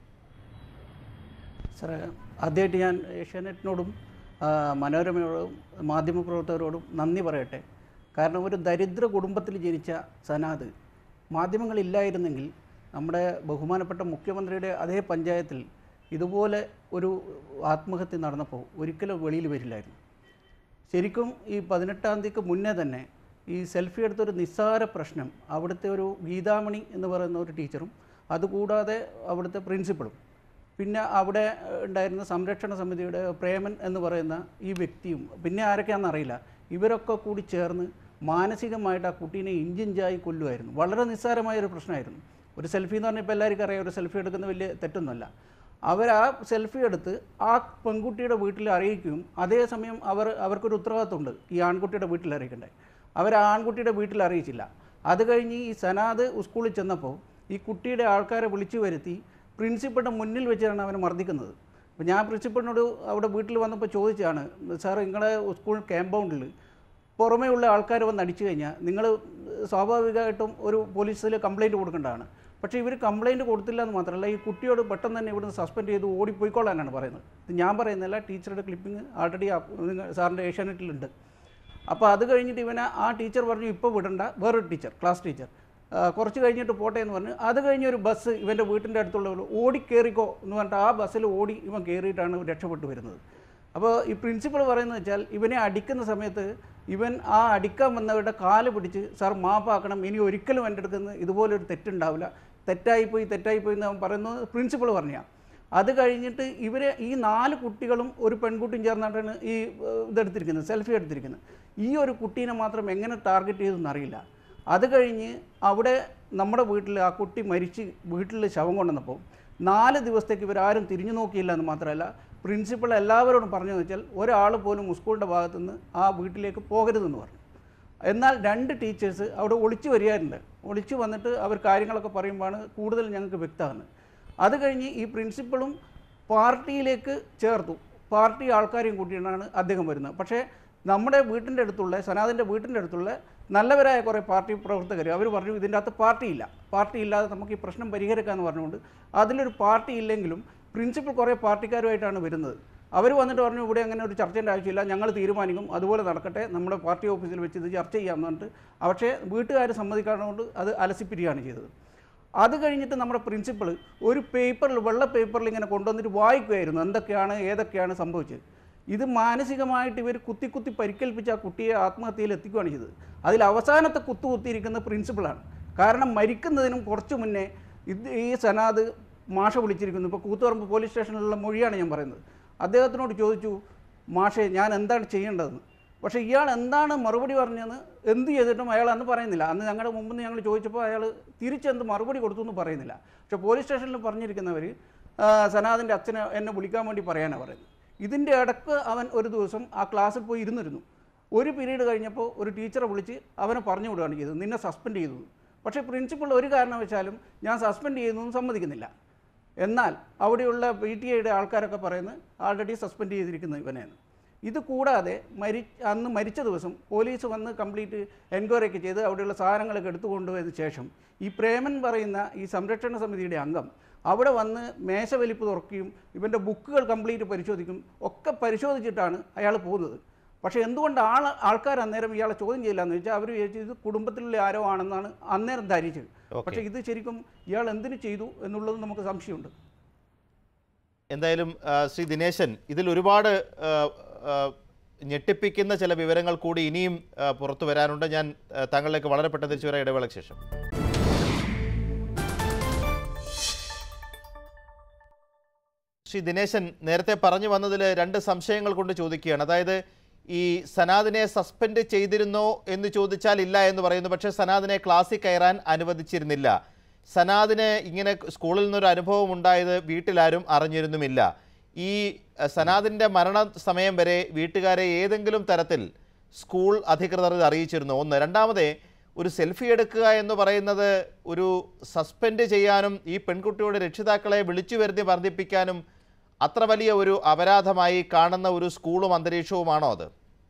S8: സാറേ ആദ്യമായിട്ട് ഞാൻ ഏഷ്യാനെറ്റിനോടും ആ, മനോരമയോടും മാധ്യമപ്രവർത്തകരോടും നന്ദി പറയട്ടെ കാരണം ഒരു ദരിദ്ര കുടുംബത്തിൽ ജനിച്ച സനാദ് മാധ്യമങ്ങളില്ലായിരുന്നെങ്കിൽ നമ്മുടെ ബഹുമാനപ്പെട്ട മുഖ്യമന്ത്രിയുടെ അതേ പഞ്ചായത്തിൽ ഇതുപോലെ ഒരു ആത്മഹത്യ നടന്നപ്പോൾ ഒരിക്കലും വെളിയിൽ വരില്ലായിരുന്നു ശരിക്കും ഈ പതിനെട്ടാം തീയതിക്ക് മുന്നേ തന്നെ ഈ സെൽഫി എടുത്തൊരു നിസ്സാര പ്രശ്നം അവിടുത്തെ ഒരു ഗീതാമണി എന്ന് പറയുന്ന ഒരു ടീച്ചറും അതുകൂടാതെ അവിടുത്തെ പ്രിൻസിപ്പളും പിന്നെ അവിടെ ഏഹ്, ഉണ്ടായിരുന്ന സംരക്ഷണ സമിതിയുടെ പ്രേമൻ എന്ന് പറയുന്ന ഈ വ്യക്തിയും പിന്നെ ആരൊക്കെയാണെന്ന് അറിയില്ല ഇവരൊക്കെ കൂടി ചേർന്ന് മാനസികമായിട്ട് ആ കുട്ടീനെ ഇഞ്ചിഞ്ചായി കൊല്ലുമായിരുന്നു വളരെ നിസ്സാരമായ ഒരു പ്രശ്നമായിരുന്നു ഒരു സെൽഫി എന്ന് പറഞ്ഞാൽ ഇപ്പോൾ എല്ലാവർക്കും അറിയാം ഒരു സെൽഫി എടുക്കുന്ന വലിയ തെറ്റൊന്നുമല്ല അവർ ആ സെൽഫി എടുത്ത് ആ പെൺകുട്ടിയുടെ വീട്ടിൽ അറിയിക്കുകയും അതേസമയം അവർ അവർക്കൊരു ഉത്തരവാദിത്തമുണ്ട് ഈ ആൺകുട്ടിയുടെ വീട്ടിൽ അറിയിക്കണ്ടേ അവർ ആ ആൺകുട്ടിയുടെ വീട്ടിൽ അറിയിച്ചില്ല അത് കഴിഞ്ഞ് ഈ സനാദ് സ്കൂളിൽ ചെന്നപ്പോൾ ഈ കുട്ടിയുടെ ആൾക്കാരെ വിളിച്ചു വരുത്തി പ്രിൻസിപ്പളുടെ മുന്നിൽ വെച്ചാണ് അവനെ മർദ്ദിക്കുന്നത് അപ്പോൾ ഞാൻ പ്രിൻസിപ്പളിനോട് അവിടെ വീട്ടിൽ വന്നപ്പോൾ ചോദിച്ചാണ് സാർ നിങ്ങളുടെ സ്കൂൾ ക്യാമ്പൗണ്ടിൽ പുറമേ ഉള്ള ആൾക്കാർ വന്ന് അടിച്ചു കഴിഞ്ഞാൽ നിങ്ങൾ സ്വാഭാവികമായിട്ടും ഒരു പോലീസിൽ കംപ്ലൈൻറ്റ് കൊടുക്കേണ്ടതാണ് പക്ഷേ ഇവർ കംപ്ലൈൻറ്റ് കൊടുത്തില്ല എന്ന് മാത്രമല്ല ഈ കുട്ടിയോട് പെട്ടെന്ന് തന്നെ ഇവിടുന്ന് സസ്പെൻഡ് ചെയ്ത് ഓടിപ്പോയിക്കൊള്ളാനാണ് പറയുന്നത് ഇത് ഞാൻ പറയുന്നില്ല ടീച്ചറുടെ ക്ലിപ്പിംഗ് ആൾറെഡി സാറിൻ്റെ ഏഷ്യാനെറ്റിലുണ്ട് അപ്പോൾ അത് കഴിഞ്ഞിട്ട് ഇവനെ ആ ടീച്ചർ പറഞ്ഞു ഇപ്പോൾ വിടണ്ട വേറൊരു ടീച്ചർ ക്ലാസ് ടീച്ചർ ആ, കുറച്ച് കഴിഞ്ഞിട്ട് പോട്ടെ എന്ന് പറഞ്ഞു അത് കഴിഞ്ഞ് ഒരു ബസ് ഇവൻ്റെ വീട്ടിൻ്റെ അടുത്തുള്ള ഓടി കയറിക്കോ എന്ന് പറഞ്ഞിട്ട് ആ ബസ്സിൽ ഓടി ഇവൻ കയറിയിട്ടാണ് രക്ഷപ്പെട്ടു വരുന്നത് അപ്പോൾ ഈ പ്രിൻസിപ്പൾ പറയുന്നത് വെച്ചാൽ ഇവനെ അടിക്കുന്ന സമയത്ത് ഇവൻ ആ അടിക്കാൻ വന്നവരുടെ കാല് പിടിച്ച് സാർ മാപ്പാക്കണം ഇനി ഒരിക്കലും എൻ്റെ അടുത്ത് നിന്ന് ഇതുപോലൊരു തെറ്റുണ്ടാവില്ല തെറ്റായിപ്പോയി തെറ്റായിപ്പോയി എന്ന് അവൻ പറയുന്നത് പ്രിൻസിപ്പൾ പറഞ്ഞാൽ അത് കഴിഞ്ഞിട്ട് ഇവരെ ഈ നാല് കുട്ടികളും ഒരു പെൺകുട്ടിയും ചേർന്നിട്ടാണ് ഈ ഏഹ്, ഇതെടുത്തിരിക്കുന്നത് സെൽഫി എടുത്തിരിക്കുന്നത് ഈ ഒരു കുട്ടീനെ മാത്രം എങ്ങനെ ടാർഗറ്റ് ചെയ്തെന്ന് അറിയില്ല അത് കഴിഞ്ഞ് അവിടെ നമ്മുടെ വീട്ടിൽ ആ കുട്ടി മരിച്ച് വീട്ടിൽ ശവം കൊണ്ടുവന്നപ്പോൾ നാല് ദിവസത്തേക്ക് ഇവരാരും തിരിഞ്ഞു നോക്കിയില്ല എന്ന് മാത്രമല്ല പ്രിൻസിപ്പൾ എല്ലാവരോടും പറഞ്ഞതെന്ന് വെച്ചാൽ ഒരാൾ പോലും സ്കൂളിൻ്റെ ഭാഗത്തുനിന്ന് ആ വീട്ടിലേക്ക് പോകരുതെന്ന് പറഞ്ഞു എന്നാൽ രണ്ട് ടീച്ചേഴ്സ് അവിടെ ഒളിച്ചു വരികയായിരുന്നു ഒളിച്ചു വന്നിട്ട് അവർ കാര്യങ്ങളൊക്കെ പറയുമ്പോഴാണ് കൂടുതൽ ഞങ്ങൾക്ക് വ്യക്തമാകുന്നത് അത് കഴിഞ്ഞ് ഈ പ്രിൻസിപ്പളും പാർട്ടിയിലേക്ക് ചേർത്തു പാർട്ടി ആൾക്കാരെയും കൂട്ടിയിട്ടാണ് അദ്ദേഹം വരുന്നത് പക്ഷേ നമ്മുടെ വീട്ടിൻ്റെ അടുത്തുള്ള സനാദിൻ്റെ വീട്ടിൻ്റെ അടുത്തുള്ള നല്ലവരായ കുറേ പാർട്ടി പ്രവർത്തകർ അവർ പറഞ്ഞു ഇതിൻ്റെ അകത്ത് പാർട്ടിയില്ല പാർട്ടി ഇല്ലാതെ നമുക്ക് ഈ പ്രശ്നം പരിഹരിക്കാമെന്ന് പറഞ്ഞുകൊണ്ട് അതിലൊരു പാർട്ടി ഇല്ലെങ്കിലും പ്രിൻസിപ്പൽ കുറേ പാർട്ടിക്കാരുമായിട്ടാണ് വരുന്നത് അവർ വന്നിട്ട് പറഞ്ഞു ഇവിടെ അങ്ങനെ ഒരു ചർച്ചേൻ്റെ ആവശ്യമില്ല ഞങ്ങൾ തീരുമാനിക്കും അതുപോലെ നടക്കട്ടെ നമ്മുടെ പാർട്ടി ഓഫീസിൽ വെച്ച് ഇത് ചർച്ച ചെയ്യാമെന്ന് പറഞ്ഞിട്ട് പക്ഷേ വീട്ടുകാർ സമ്മതിക്കാത്തതുകൊണ്ട് അത് അലസിപ്പിരിയാണ് ചെയ്തത് അത് കഴിഞ്ഞിട്ട് നമ്മുടെ പ്രിൻസിപ്പൾ ഒരു പേപ്പറിൽ വെള്ള പേപ്പറിൽ ഇങ്ങനെ കൊണ്ടുവന്നിട്ട് വായിക്കുമായിരുന്നു എന്തൊക്കെയാണ് ഏതൊക്കെയാണ് സംഭവിച്ചത് ഇത് മാനസികമായിട്ട് ഇവർ കുത്തി കുത്തി പരിക്കേൽപ്പിച്ച് ആ കുട്ടിയെ ആത്മഹത്യയിൽ എത്തിക്കുകയാണ് ചെയ്തത് അതിൽ അവസാനത്തെ കുത്തു കുത്തിയിരിക്കുന്ന പ്രിൻസിപ്പളാണ് കാരണം മരിക്കുന്നതിനും കുറച്ച് മുന്നേ ഇത് ഈ സനാദ് മാഷ വിളിച്ചിരിക്കുന്നു ഇപ്പോൾ കൂത്തുപറമ്പ് പോലീസ് സ്റ്റേഷനിലുള്ള മൊഴിയാണ് ഞാൻ പറയുന്നത് അദ്ദേഹത്തിനോട് ചോദിച്ചു മാഷെ ഞാൻ എന്താണ് ചെയ്യേണ്ടതെന്ന് പക്ഷേ ഇയാൾ എന്താണ് മറുപടി പറഞ്ഞതെന്ന് എന്ത് ചെയ്തിട്ടും അയാൾ അന്ന് പറയുന്നില്ല അന്ന് ഞങ്ങളുടെ മുമ്പ് ഞങ്ങൾ ചോദിച്ചപ്പോൾ അയാൾ തിരിച്ചെന്ത് മറുപടി കൊടുത്തു എന്ന് പറയുന്നില്ല പക്ഷേ പോലീസ് സ്റ്റേഷനിൽ പറഞ്ഞിരിക്കുന്നവർ സനാദിൻ്റെ അച്ഛനെ എന്നെ വിളിക്കാൻ വേണ്ടി പറയാനാണ് പറയുന്നത് ഇതിൻ്റെ ഇടക്ക് അവൻ ഒരു ദിവസം ആ ക്ലാസ്സിൽ പോയി ഇരുന്നിരുന്നു ഒരു പീരീഡ് കഴിഞ്ഞപ്പോൾ ഒരു ടീച്ചറെ വിളിച്ച് അവനെ പറഞ്ഞു വിടുകയാണ് ചെയ്തത് നിന്നെ സസ്പെൻഡ് ചെയ്തു പക്ഷേ പ്രിൻസിപ്പൾ ഒരു കാരണവശാലും ഞാൻ സസ്പെൻഡ് ചെയ്യുന്നതും സമ്മതിക്കുന്നില്ല എന്നാൽ അവിടെയുള്ള പി ടി ഐയുടെ ആൾക്കാരൊക്കെ പറയുന്നത് ആൾറെഡി സസ്പെൻഡ് ചെയ്തിരിക്കുന്നു ഇവനെന്ന് ഇത് കൂടാതെ മരി അന്ന് മരിച്ച ദിവസം പോലീസ് വന്ന് കംപ്ലീറ്റ് എൻക്വയറി ഒക്കെ ചെയ്ത് അവിടെയുള്ള സാധനങ്ങളൊക്കെ എടുത്തു കൊണ്ടുപോയതിന് ശേഷം ഈ പ്രേമൻ പറയുന്ന ഈ സംരക്ഷണ സമിതിയുടെ അംഗം അവിടെ വന്ന് മേശ വലിപ്പ് തുറക്കുകയും ഇവൻ്റെ ബുക്കുകൾ കംപ്ലീറ്റ് പരിശോധിക്കും ഒക്കെ പരിശോധിച്ചിട്ടാണ് അയാൾ പോകുന്നത് പക്ഷേ എന്തുകൊണ്ട് ആൾ ആൾക്കാർ അന്നേരം ഇയാളെ ചോദ്യം ചെയ്യില്ല എന്ന് വെച്ചാൽ അവർ വിചാരിച്ചു ഇത് കുടുംബത്തിലുള്ള ആരോ ആണെന്നാണ് അന്നേരം ധരിച്ചത്
S2: Okay.
S8: പക്ഷേ ഇത് ശരിക്കും ഇയാൾ എന്തിനു ചെയ്തു എന്നുള്ളത് നമുക്ക് സംശയമുണ്ട്
S2: എന്തായാലും ആ, ശ്രീ ദിനേശൻ ഇതിൽ ഒരുപാട് ആ, ആ, ഞെട്ടിപ്പിക്കുന്ന ചില വിവരങ്ങൾ കൂടി ഇനിയും ആ, പുറത്തു വരാനുണ്ട് ഞാൻ ആ, താങ്കളിലേക്ക് വളരെ പെട്ടെന്ന് തിരിച്ചു വരാം ഇടവേളയ്ക്ക് ശേഷം ശ്രീ ദിനേശൻ നേരത്തെ പറഞ്ഞു വന്നതിൽ രണ്ട് സംശയങ്ങൾ കൊണ്ട് ചോദിക്കുകയാണ് അതായത് ഈ സനാദിനെ സസ്പെൻഡ് ചെയ്തിരുന്നോ എന്ന് ചോദിച്ചാൽ ഇല്ല എന്ന് പറയുന്നു പക്ഷേ സനാദിനെ ക്ലാസ്സിൽ കയറാൻ അനുവദിച്ചിരുന്നില്ല സനാദിന് ഇങ്ങനെ സ്കൂളിൽ നിന്നൊരു അനുഭവം ഉണ്ടായത് വീട്ടിലാരും അറിഞ്ഞിരുന്നുമില്ല ഈ അഹ്, സനാദിൻ്റെ മരണ സമയം വരെ വീട്ടുകാരെ ഏതെങ്കിലും തരത്തിൽ സ്കൂൾ അധികൃതർ ഇത് അറിയിച്ചിരുന്നു ഒന്ന് രണ്ടാമതേ ഒരു സെൽഫി എടുക്കുക എന്ന് പറയുന്നത് ഒരു സസ്പെൻഡ് ചെയ്യാനും ഈ പെൺകുട്ടിയുടെ രക്ഷിതാക്കളെ വിളിച്ചു വരുത്തി വർദ്ധിപ്പിക്കാനും അത്ര വലിയ ഒരു അപരാധമായി കാണുന്ന ഒരു സ്കൂളും അന്തരീക്ഷവുമാണോ അത്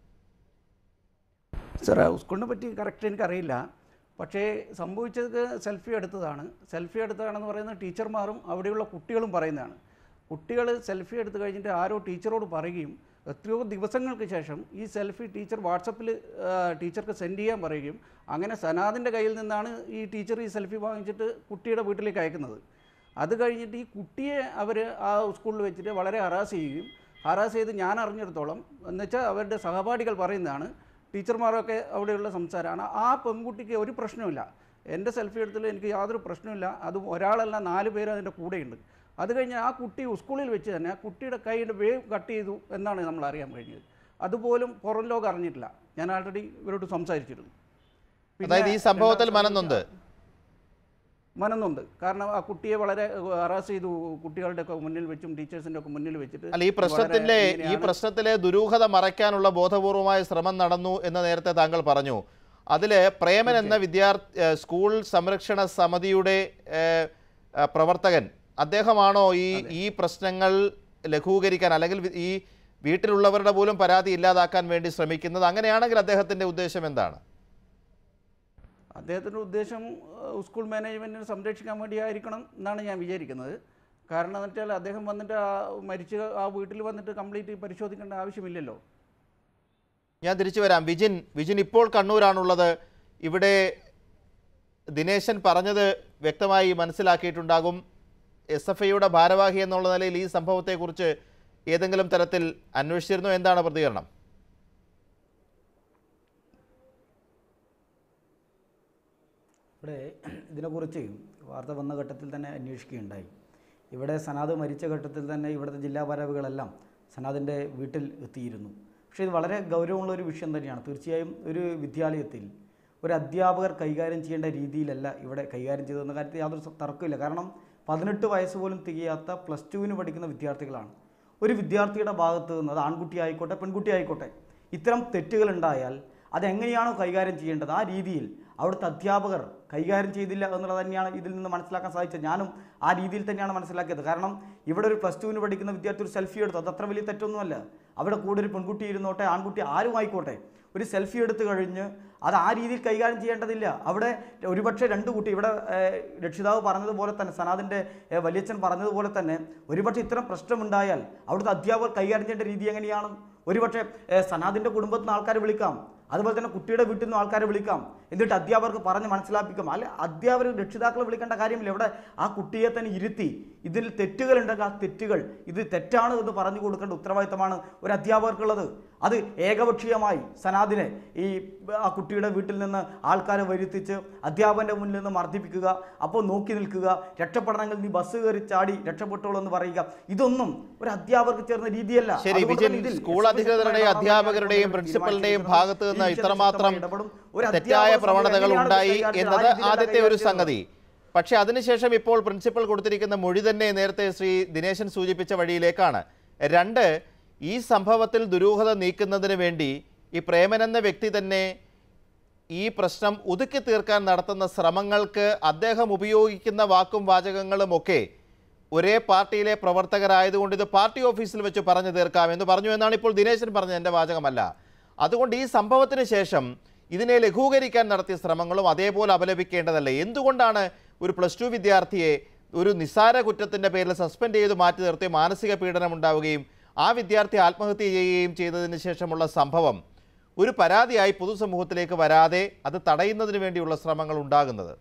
S8: സാറേ സ്കൂളിനെ പറ്റി കറക്റ്റ് എനിക്കറിയില്ല പക്ഷേ സംഭവിച്ചത് സെൽഫി എടുത്തതാണ് സെൽഫി എടുത്തതാണെന്ന് പറയുന്നത് ടീച്ചർമാരും അവിടെയുള്ള കുട്ടികളും പറയുന്നതാണ് കുട്ടികൾ സെൽഫി എടുത്തു കഴിഞ്ഞിട്ട് ആരോ ടീച്ചറോട് പറയുകയും എത്രയോ ദിവസങ്ങൾക്ക് ശേഷം ഈ സെൽഫി ടീച്ചർ വാട്സപ്പിൽ ടീച്ചർക്ക് സെൻഡ് ചെയ്യാൻ പറയുകയും അങ്ങനെ സനാദിൻ്റെ കയ്യിൽ നിന്നാണ് ഈ ടീച്ചർ ഈ സെൽഫി വാങ്ങിച്ചിട്ട് കുട്ടിയുടെ വീട്ടിലേക്ക് അയക്കുന്നത് അത് കഴിഞ്ഞിട്ട് ഈ കുട്ടിയെ അവർ ആ സ്കൂളിൽ വെച്ചിട്ട് വളരെ ഹറാസ് ചെയ്യുകയും ഹറാസ് ചെയ്ത് ഞാൻ അറിഞ്ഞിടത്തോളം എന്നുവെച്ചാൽ അവരുടെ സഹപാഠികൾ പറയുന്നതാണ് ടീച്ചർമാരൊക്കെ അവിടെയുള്ള സംസാരമാണ് ആ പെൺകുട്ടിക്ക് ഒരു പ്രശ്നമില്ല എൻ്റെ സെൽഫി എടുത്തതിൽ എനിക്ക് യാതൊരു പ്രശ്നമില്ല അതും ഒരാളല്ല നാല് പേര് അതിൻ്റെ കൂടെയുണ്ട് അത് കഴിഞ്ഞ് ആ കുട്ടി സ്കൂളിൽ വെച്ച് തന്നെ ആ കുട്ടിയുടെ കൈയുടെ വേവ് കട്ട് ചെയ്തു എന്നാണ് നമ്മൾ അറിയാൻ കഴിഞ്ഞത് അതുപോലും പുറം ലോകം അറിഞ്ഞിട്ടില്ല ഞാൻ ആൾറെഡി ഇവരോട് സംസാരിച്ചിരുന്നു പിന്നെ
S2: അതായത് ഈ സംഭവത്തിൽ
S8: രണ്ടാമത്തെ
S2: മനംനൊന്ത്
S8: മനന്നുണ്ട് കാരണം ആ കുട്ടിയെ വളരെ ഹറാസ് ചെയ്തു കുട്ടികളുടെ ഒക്കെ മുന്നിൽ വെച്ചും ടീച്ചേഴ്സിൻ്റെ ഒക്കെ മുന്നിൽ വെച്ചിട്ട്
S2: അല്ല ഈ പ്രശ്നത്തിന്റെ
S8: വളരെ
S2: ഈ
S8: ഇങ്ങനെയാണ്
S2: പ്രശ്നത്തിലെ ദുരൂഹത മറയ്ക്കാനുള്ള ബോധപൂർവമായ ശ്രമം നടന്നു എന്ന് നേരത്തെ താങ്കൾ പറഞ്ഞു അതിൽ പ്രേമൻ എന്ന വിദ്യാർത്ഥി ഏഹ് സ്കൂൾ സംരക്ഷണ സമിതിയുടെ ഏഹ്, ഏഹ്, പ്രവർത്തകൻ അദ്ദേഹമാണോ ഈ ഈ പ്രശ്നങ്ങൾ ലഘൂകരിക്കാൻ അല്ലെങ്കിൽ വി- ഈ വീട്ടിലുള്ളവരുടെ പോലും പരാതി ഇല്ലാതാക്കാൻ വേണ്ടി ശ്രമിക്കുന്നത് അങ്ങനെയാണെങ്കിൽ അദ്ദേഹത്തിന്റെ ഉദ്ദേശം എന്താണ്
S8: അദ്ദേഹത്തിൻ്റെ ഉദ്ദേശം ഏഹ്, സ്കൂൾ മാനേജ്മെൻറ്റിനെ സംരക്ഷിക്കാൻ വേണ്ടിയായിരിക്കണം എന്നാണ് ഞാൻ വിചാരിക്കുന്നത് കാരണം എന്ന് വെച്ചാൽ അദ്ദേഹം വന്നിട്ട് ആ മരിച്ച ആ വീട്ടിൽ വന്നിട്ട് കംപ്ലീറ്റ് പരിശോധിക്കേണ്ട ആവശ്യമില്ലല്ലോ
S2: ഞാൻ തിരിച്ചു വരാം വിജിൻ വിജിൻ ഇപ്പോൾ കണ്ണൂരാണുള്ളത് ഇവിടെ ദിനേശൻ പറഞ്ഞത് വ്യക്തമായി മനസ്സിലാക്കിയിട്ടുണ്ടാകും എസ് എഫ് ഐയുടെ ഭാരവാഹി എന്നുള്ള നിലയിൽ ഈ സംഭവത്തെക്കുറിച്ച് ഏതെങ്കിലും തരത്തിൽ അന്വേഷിച്ചിരുന്നോ എന്താണ് പ്രതികരണം
S4: ഇവിടെ ഇതിനെക്കുറിച്ച് വാർത്ത വന്ന ഘട്ടത്തിൽ തന്നെ അന്വേഷിക്കുകയുണ്ടായി ഇവിടെ സനാദ് മരിച്ച ഘട്ടത്തിൽ തന്നെ ഇവിടുത്തെ ജില്ലാ ഭാരവാഹികളെല്ലാം സനാദിൻ്റെ വീട്ടിൽ എത്തിയിരുന്നു പക്ഷേ ഇത് വളരെ ഗൗരവമുള്ള ഒരു വിഷയം തന്നെയാണ് തീർച്ചയായും ഒരു വിദ്യാലയത്തിൽ ഒരു അധ്യാപകർ കൈകാര്യം ചെയ്യേണ്ട രീതിയിലല്ല ഇവിടെ കൈകാര്യം ചെയ്തതെന്ന കാര്യത്തിൽ യാതൊരു സ- തർക്കമില്ല കാരണം പതിനെട്ട് വയസ്സ് പോലും തികയാത്ത പ്ലസ് ടുവിന് പഠിക്കുന്ന വിദ്യാർത്ഥികളാണ് ഒരു വിദ്യാർത്ഥിയുടെ ഭാഗത്ത് നിന്ന് അത് ആൺകുട്ടി ആയിക്കോട്ടെ പെൺകുട്ടി ആയിക്കോട്ടെ ഇത്തരം തെറ്റുകൾ ഉണ്ടായാൽ അതെങ്ങനെയാണോ കൈകാര്യം ചെയ്യേണ്ടത് ആ രീതിയിൽ അവിടുത്തെ അധ്യാപകർ കൈകാര്യം ചെയ്തില്ല എന്നുള്ളത് തന്നെയാണ് ഇതിൽ നിന്ന് മനസ്സിലാക്കാൻ സാധിച്ചത് ഞാനും ആ രീതിയിൽ തന്നെയാണ് മനസ്സിലാക്കിയത് കാരണം ഇവിടെ ഒരു പ്ലസ് ടുവിന് പഠിക്കുന്ന വിദ്യാർത്ഥി ഒരു സെൽഫി എടുത്തു അത് അത്ര വലിയ തെറ്റൊന്നുമല്ല അവിടെ കൂടെ ഒരു പെൺകുട്ടി ഇരുന്നോട്ടെ ആൺകുട്ടി ആരും ആയിക്കോട്ടെ ഒരു സെൽഫി എടുത്തു കഴിഞ്ഞ് അത് ആ രീതിയിൽ കൈകാര്യം ചെയ്യേണ്ടതില്ല അവിടെ ഒരുപക്ഷെ രണ്ട് കുട്ടി ഇവിടെ ഏഹ്, രക്ഷിതാവ് പറഞ്ഞതുപോലെ തന്നെ സനാദിൻ്റെ ഏഹ്, വലിയച്ഛൻ പറഞ്ഞതുപോലെ തന്നെ ഒരുപക്ഷെ ഇത്തരം പ്രശ്നമുണ്ടായാൽ അവിടുത്തെ അധ്യാപകർ കൈകാര്യം ചെയ്യേണ്ട രീതി എങ്ങനെയാണ് ഒരുപക്ഷെ ഏഹ്, സനാദിൻ്റെ കുടുംബത്തിൽ നിന്ന് ആൾക്കാരെ വിളിക്കാം അതുപോലെ തന്നെ കുട്ടിയുടെ വീട്ടിൽ നിന്ന് ആൾക്കാരെ വിളിക്കാം എന്നിട്ട് അധ്യാപകർക്ക് പറഞ്ഞ് മനസ്സിലാപ്പിക്കാം അല്ലെ അധ്യാപകർ രക്ഷിതാക്കളെ വിളിക്കേണ്ട കാര്യമില്ല ഇവിടെ ആ കുട്ടിയെ തന്നെ ഇരുത്തി ഇതിൽ തെറ്റുകളുണ്ടെങ്കിൽ ആ തെറ്റുകൾ ഇത് തെറ്റാണ് എന്ന് പറഞ്ഞു കൊടുക്കേണ്ട ഉത്തരവാദിത്തമാണ് ഒരു അധ്യാപകർക്കുള്ളത് അത് ഏകപക്ഷീയമായി സനാദിനെ ഈ ആ കുട്ടിയുടെ വീട്ടിൽ നിന്ന് ആൾക്കാരെ വരുത്തിച്ച് അധ്യാപകന്റെ മുന്നിൽ നിന്ന് മർദ്ദിപ്പിക്കുക അപ്പോൾ നോക്കി നിൽക്കുക രക്ഷപ്പെടണമെങ്കിൽ നീ ബസ് കയറി ചാടി രക്ഷപ്പെട്ടോളൂ എന്ന് പറയുക ഇതൊന്നും ഒരു അധ്യാപകർക്ക് ചേർന്ന രീതിയല്ല
S2: ശരി
S4: അതുകൊണ്ട്
S2: വിജിൻ
S4: തന്നെ ഇതിൽ
S2: സ്കൂൾ
S4: SFI
S2: അധികൃതരുടെയും
S4: ശക്തമായ
S2: അധ്യാപകരുടെയും
S4: നടപടികൾ
S2: പ്രിൻസിപ്പലിന്റെയും
S4: തീരുമാനിച്ചിരിക്കുന്നത്.
S2: ഭാഗത്ത് നിന്ന്
S4: ഈ വിഷയത്തിൽ
S2: ഇത്രമാത്രം
S4: ശക്തമായി ഇടപെടും. ഒരു
S2: തെറ്റായ
S4: അധ്യാപക
S2: പ്രവണതകൾ
S4: സമൂഹം
S2: ഉണ്ടായി
S4: എങ്ങനെയാണ്
S2: എന്നത്
S4: കൈകാര്യം ചെയ്തത്?
S2: ആദ്യത്തെ ഒരു
S4: കൈകാര്യം
S2: സംഗതി പക്ഷേ അതിനുശേഷം ഇപ്പോൾ പ്രിൻസിപ്പൽ കൊടുത്തിരിക്കുന്ന മൊഴി തന്നെ നേരത്തെ ശ്രീ ദിനേശൻ സൂചിപ്പിച്ച വഴിയിലേക്കാണ് രണ്ട് ഈ സംഭവത്തിൽ ദുരൂഹത നീക്കുന്നതിന് വേണ്ടി ഈ പ്രേമൻ എന്ന വ്യക്തി തന്നെ ഈ പ്രശ്നം ഒതുക്കി തീർക്കാൻ നടത്തുന്ന ശ്രമങ്ങൾക്ക് അദ്ദേഹം ഉപയോഗിക്കുന്ന വാക്കും വാചകങ്ങളും ഒക്കെ ഒരേ പാർട്ടിയിലെ പ്രവർത്തകരായതുകൊണ്ട് ഇത് പാർട്ടി ഓഫീസിൽ വെച്ച് പറഞ്ഞു തീർക്കാം എന്ന് പറഞ്ഞു എന്നാണ് ഇപ്പോൾ ദിനേശൻ പറഞ്ഞത് എൻ്റെ വാചകമല്ല അതുകൊണ്ട് ഈ സംഭവത്തിന് ശേഷം ഇതിനെ ലഘൂകരിക്കാൻ നടത്തിയ ശ്രമങ്ങളും അതേപോലെ അപലപിക്കേണ്ടതല്ലേ എന്തുകൊണ്ടാണ് ഒരു പ്ലസ് ടു വിദ്യാർത്ഥിയെ ഒരു നിസ്സാര കുറ്റത്തിൻ്റെ പേരിൽ സസ്പെൻഡ് ചെയ്ത് മാറ്റി നിർത്തി മാനസിക പീഡനം ഉണ്ടാവുകയും ആ വിദ്യാർത്ഥി ആത്മഹത്യ ചെയ്യുകയും ചെയ്തതിന് ശേഷമുള്ള സംഭവം ഒരു പരാതിയായി പൊതുസമൂഹത്തിലേക്ക് വരാതെ അത് തടയുന്നതിന് വേണ്ടിയുള്ള ശ്രമങ്ങൾ ഉണ്ടാകുന്നത്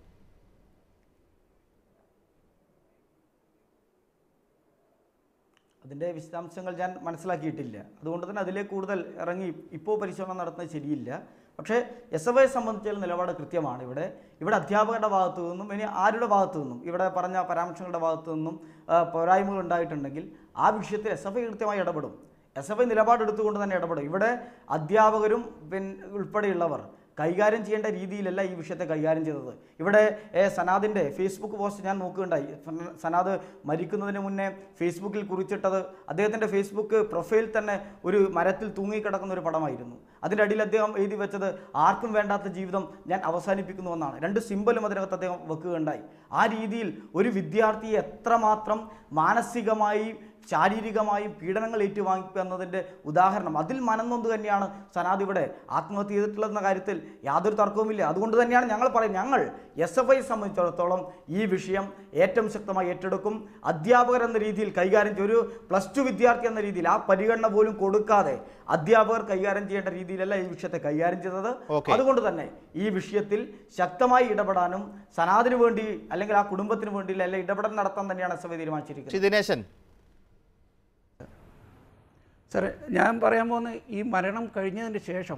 S4: അതിൻ്റെ വിശദാംശങ്ങൾ ഞാൻ മനസ്സിലാക്കിയിട്ടില്ല അതുകൊണ്ട് തന്നെ അതിലേക്ക് കൂടുതൽ ഇറങ്ങി ഇപ്പോൾ പരിശോധന നടത്തുന്നത് ശരിയില്ല പക്ഷേ എസ് എഫ് ഐ സംബന്ധിച്ചുള്ള നിലപാട് കൃത്യമാണ് ഇവിടെ ഇവിടെ അധ്യാപകരുടെ ഭാഗത്തു നിന്നും ഇനി ആരുടെ ഭാഗത്തു നിന്നും ഇവിടെ പറഞ്ഞ പരാമർശങ്ങളുടെ ഭാഗത്തു നിന്നും ആ, പോരായ്മകൾ ഉണ്ടായിട്ടുണ്ടെങ്കിൽ ആ വിഷയത്തിൽ എസ് എഫ് ഐ കൃത്യമായി ഇടപെടും എസ് എഫ് ഐ നിലപാടെടുത്തുകൊണ്ട് തന്നെ ഇടപെടും ഇവിടെ അധ്യാപകരും പിൻ ഉൾപ്പെടെയുള്ളവർ കൈകാര്യം ചെയ്യേണ്ട രീതിയിലല്ല ഈ വിഷയത്തെ കൈകാര്യം ചെയ്തത് ഇവിടെ ഏ, സനാദിൻ്റെ ഫേസ്ബുക്ക് പോസ്റ്റ് ഞാൻ നോക്കുകയുണ്ടായി സന- സനാദ് മരിക്കുന്നതിന് മുന്നേ ഫേസ്ബുക്കിൽ കുറിച്ചിട്ടത് അദ്ദേഹത്തിൻ്റെ ഫേസ്ബുക്ക് പ്രൊഫൈൽ തന്നെ ഒരു മരത്തിൽ തൂങ്ങിക്കിടക്കുന്ന ഒരു പടമായിരുന്നു അതിൻ്റെ അടിയിൽ അദ്ദേഹം എഴുതി വെച്ചത് ആർക്കും വേണ്ടാത്ത ജീവിതം ഞാൻ അവസാനിപ്പിക്കുന്നുവെന്നാണ് രണ്ട് സിമ്പലും അതിനകത്ത് അദ്ദേഹം വെക്കുകയുണ്ടായി ആ രീതിയിൽ ഒരു വിദ്യാർത്ഥിയെ എത്രമാത്രം മാനസികമായി ശാരീരികമായും പീഡനങ്ങൾ ഏറ്റുവാങ്ങിക്കുക എന്നതിൻ്റെ ഉദാഹരണം അതിൽ മനംനൊന്ത് തന്നെയാണ് സനാദ് ഇവിടെ ആത്മഹത്യ ചെയ്തിട്ടുള്ളതെന്ന കാര്യത്തിൽ യാതൊരു തർക്കവുമില്ല അതുകൊണ്ട് തന്നെയാണ് ഞങ്ങൾ പറയും ഞങ്ങൾ എസ് എഫ് ഐ സംബന്ധിച്ചിടത്തോളം ഈ വിഷയം ഏറ്റവും ശക്തമായി ഏറ്റെടുക്കും അധ്യാപകർ എന്ന രീതിയിൽ കൈകാര്യം ചെയ്യും ഒരു പ്ലസ് ടു വിദ്യാർത്ഥി എന്ന രീതിയിൽ ആ പരിഗണന പോലും കൊടുക്കാതെ അധ്യാപകർ കൈകാര്യം ചെയ്യേണ്ട രീതിയിലല്ല ഈ വിഷയത്തെ കൈകാര്യം ചെയ്തത്
S2: Okay.
S4: അതുകൊണ്ട് തന്നെ ഈ വിഷയത്തിൽ ശക്തമായി ഇടപെടാനും സനാദിന് വേണ്ടി അല്ലെങ്കിൽ ആ കുടുംബത്തിന് വേണ്ടി അല്ലെങ്കിൽ ഇടപെടൽ നടത്താൻ തന്നെയാണ് എസ് എഫ് ഐ തീരുമാനിച്ചിരിക്കുന്നത്
S2: ശ്രീ ദിനേശൻ
S8: സാറേ ഞാൻ പറയാൻ പോകുന്ന ഈ മരണം കഴിഞ്ഞതിന് ശേഷം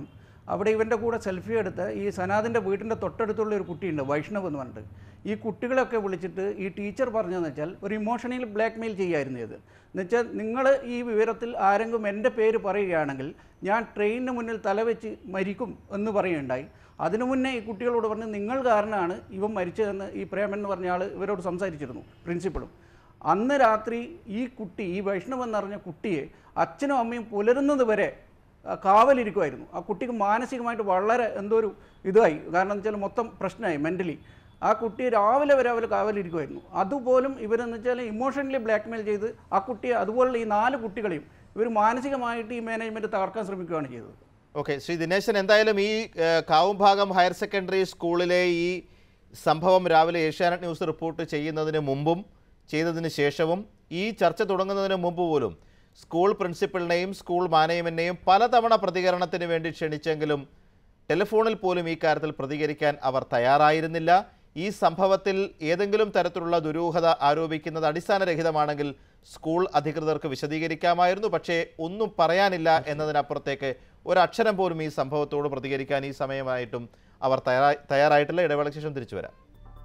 S8: അവിടെ ഇവൻ്റെ കൂടെ സെൽഫി എടുത്ത് ഈ സനാദിൻ്റെ വീടിൻ്റെ തൊട്ടടുത്തുള്ള ഒരു കുട്ടിയുണ്ട് വൈഷ്ണവ് എന്ന് പറഞ്ഞിട്ട് ഈ കുട്ടികളൊക്കെ വിളിച്ചിട്ട് ഈ ടീച്ചർ പറഞ്ഞതെന്ന് വെച്ചാൽ ഒരു ഇമോഷണലി ബ്ലാക്ക് മെയിൽ ചെയ്യായിരുന്നു ഇത് എന്നുവെച്ചാൽ നിങ്ങൾ ഈ വിവരത്തിൽ ആരെങ്കിലും എൻ്റെ പേര് പറയുകയാണെങ്കിൽ ഞാൻ ട്രെയിനിന് മുന്നിൽ തലവെച്ച് മരിക്കും എന്ന് പറയുകയുണ്ടായി അതിനു മുന്നേ ഈ കുട്ടികളോട് പറഞ്ഞ് നിങ്ങൾ കാരണമാണ് ഇവൻ മരിച്ചതെന്ന് ഈ പ്രേമൻ എന്ന് പറഞ്ഞ ആൾ ഇവരോട് സംസാരിച്ചിരുന്നു പ്രിൻസിപ്പളും അന്ന് രാത്രി ഈ കുട്ടി ഈ വൈഷ്ണവ് എന്നറിഞ്ഞ കുട്ടിയെ അച്ഛനും അമ്മയും പുലരുന്നത് വരെ ആ, കാവലിരിക്കുമായിരുന്നു ആ കുട്ടിക്ക് മാനസികമായിട്ട് വളരെ എന്തോ ഒരു ഇതായി കാരണം എന്ന് വെച്ചാൽ മൊത്തം പ്രശ്നമായി മെൻ്റലി ആ കുട്ടി രാവിലെ വരെ അവർ കാവലിരിക്കുമായിരുന്നു അതുപോലും ഇവരെന്ന് വെച്ചാൽ ഇമോഷണലി ബ്ലാക്ക്മെയിൽ ചെയ്ത് ആ കുട്ടിയെ അതുപോലുള്ള ഈ നാല് കുട്ടികളെയും ഇവർ മാനസികമായിട്ട് ഈ മാനേജ്മെൻറ്റ് തകർക്കാൻ ശ്രമിക്കുകയാണ് ചെയ്തത്
S2: ഓക്കെ ശ്രീ ദിനേശൻ എന്തായാലും ഈ ഏഹ്, കാവുംഭാഗം ഹയർ സെക്കൻഡറി സ്കൂളിലെ ഈ സംഭവം രാവിലെ ഏഷ്യാനെറ്റ് ന്യൂസ് റിപ്പോർട്ട് ചെയ്യുന്നതിന് മുമ്പും ചെയ്തതിന് ശേഷവും ഈ ചർച്ച തുടങ്ങുന്നതിന് മുമ്പ് പോലും സ്കൂൾ പ്രിൻസിപ്പലിനെയും സ്കൂൾ മാനേജ്മെൻറ്റിനെയും പലതവണ പ്രതികരണത്തിന് വേണ്ടി ക്ഷണിച്ചെങ്കിലും ടെലിഫോണിൽ പോലും ഈ കാര്യത്തിൽ പ്രതികരിക്കാൻ അവർ തയ്യാറായിരുന്നില്ല ഈ സംഭവത്തിൽ ഏതെങ്കിലും തരത്തിലുള്ള ദുരൂഹത ആരോപിക്കുന്നത് അടിസ്ഥാനരഹിതമാണെങ്കിൽ സ്കൂൾ അധികൃതർക്ക് വിശദീകരിക്കാമായിരുന്നു പക്ഷേ ഒന്നും പറയാനില്ല എന്നതിനപ്പുറത്തേക്ക് ഒരക്ഷരം പോലും ഈ സംഭവത്തോട് പ്രതികരിക്കാൻ ഈ സമയമായിട്ടും അവർ തയ്യാറായി തയ്യാറായിട്ടില്ല ഇടവേളയ്ക്ക് ശേഷം തിരിച്ചു വരാം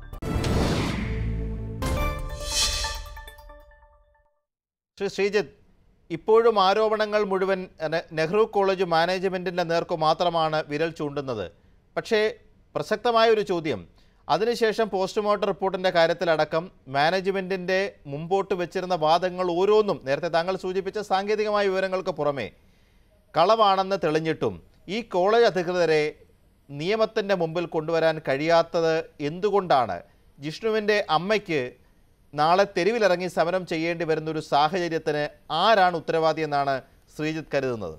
S2: ശ്രീ ശ്രീജിത്ത് ഇപ്പോഴും ആരോപണങ്ങൾ മുഴുവൻ നെ- നെഹ്റു കോളേജ് മാനേജ്മെൻറ്റിൻ്റെ നേർക്കു മാത്രമാണ് വിരൽ ചൂണ്ടുന്നത് പക്ഷേ പ്രസക്തമായ ഒരു ചോദ്യം അതിനുശേഷം പോസ്റ്റ്മോർട്ടം റിപ്പോർട്ടിൻ്റെ കാര്യത്തിലടക്കം മാനേജ്മെൻറ്റിൻ്റെ മുമ്പോട്ട് വെച്ചിരുന്ന വാദങ്ങൾ ഓരോന്നും നേരത്തെ താങ്കൾ സൂചിപ്പിച്ച സാങ്കേതികമായ വിവരങ്ങൾക്ക് പുറമേ കളവാണെന്ന് തെളിഞ്ഞിട്ടും ഈ കോളേജ് അധികൃതരെ നിയമത്തിൻ്റെ മുമ്പിൽ കൊണ്ടുവരാൻ കഴിയാത്തത് എന്തുകൊണ്ടാണ് ജിഷ്ണുവിൻ്റെ അമ്മയ്ക്ക് നാളെ തെരുവിലിറങ്ങി സമരം ചെയ്യേണ്ടി വരുന്ന ഒരു സാഹചര്യത്തിന് ആരാണ് ഉത്തരവാദി എന്നാണ് ശ്രീജിത്ത് കരുതുന്നത്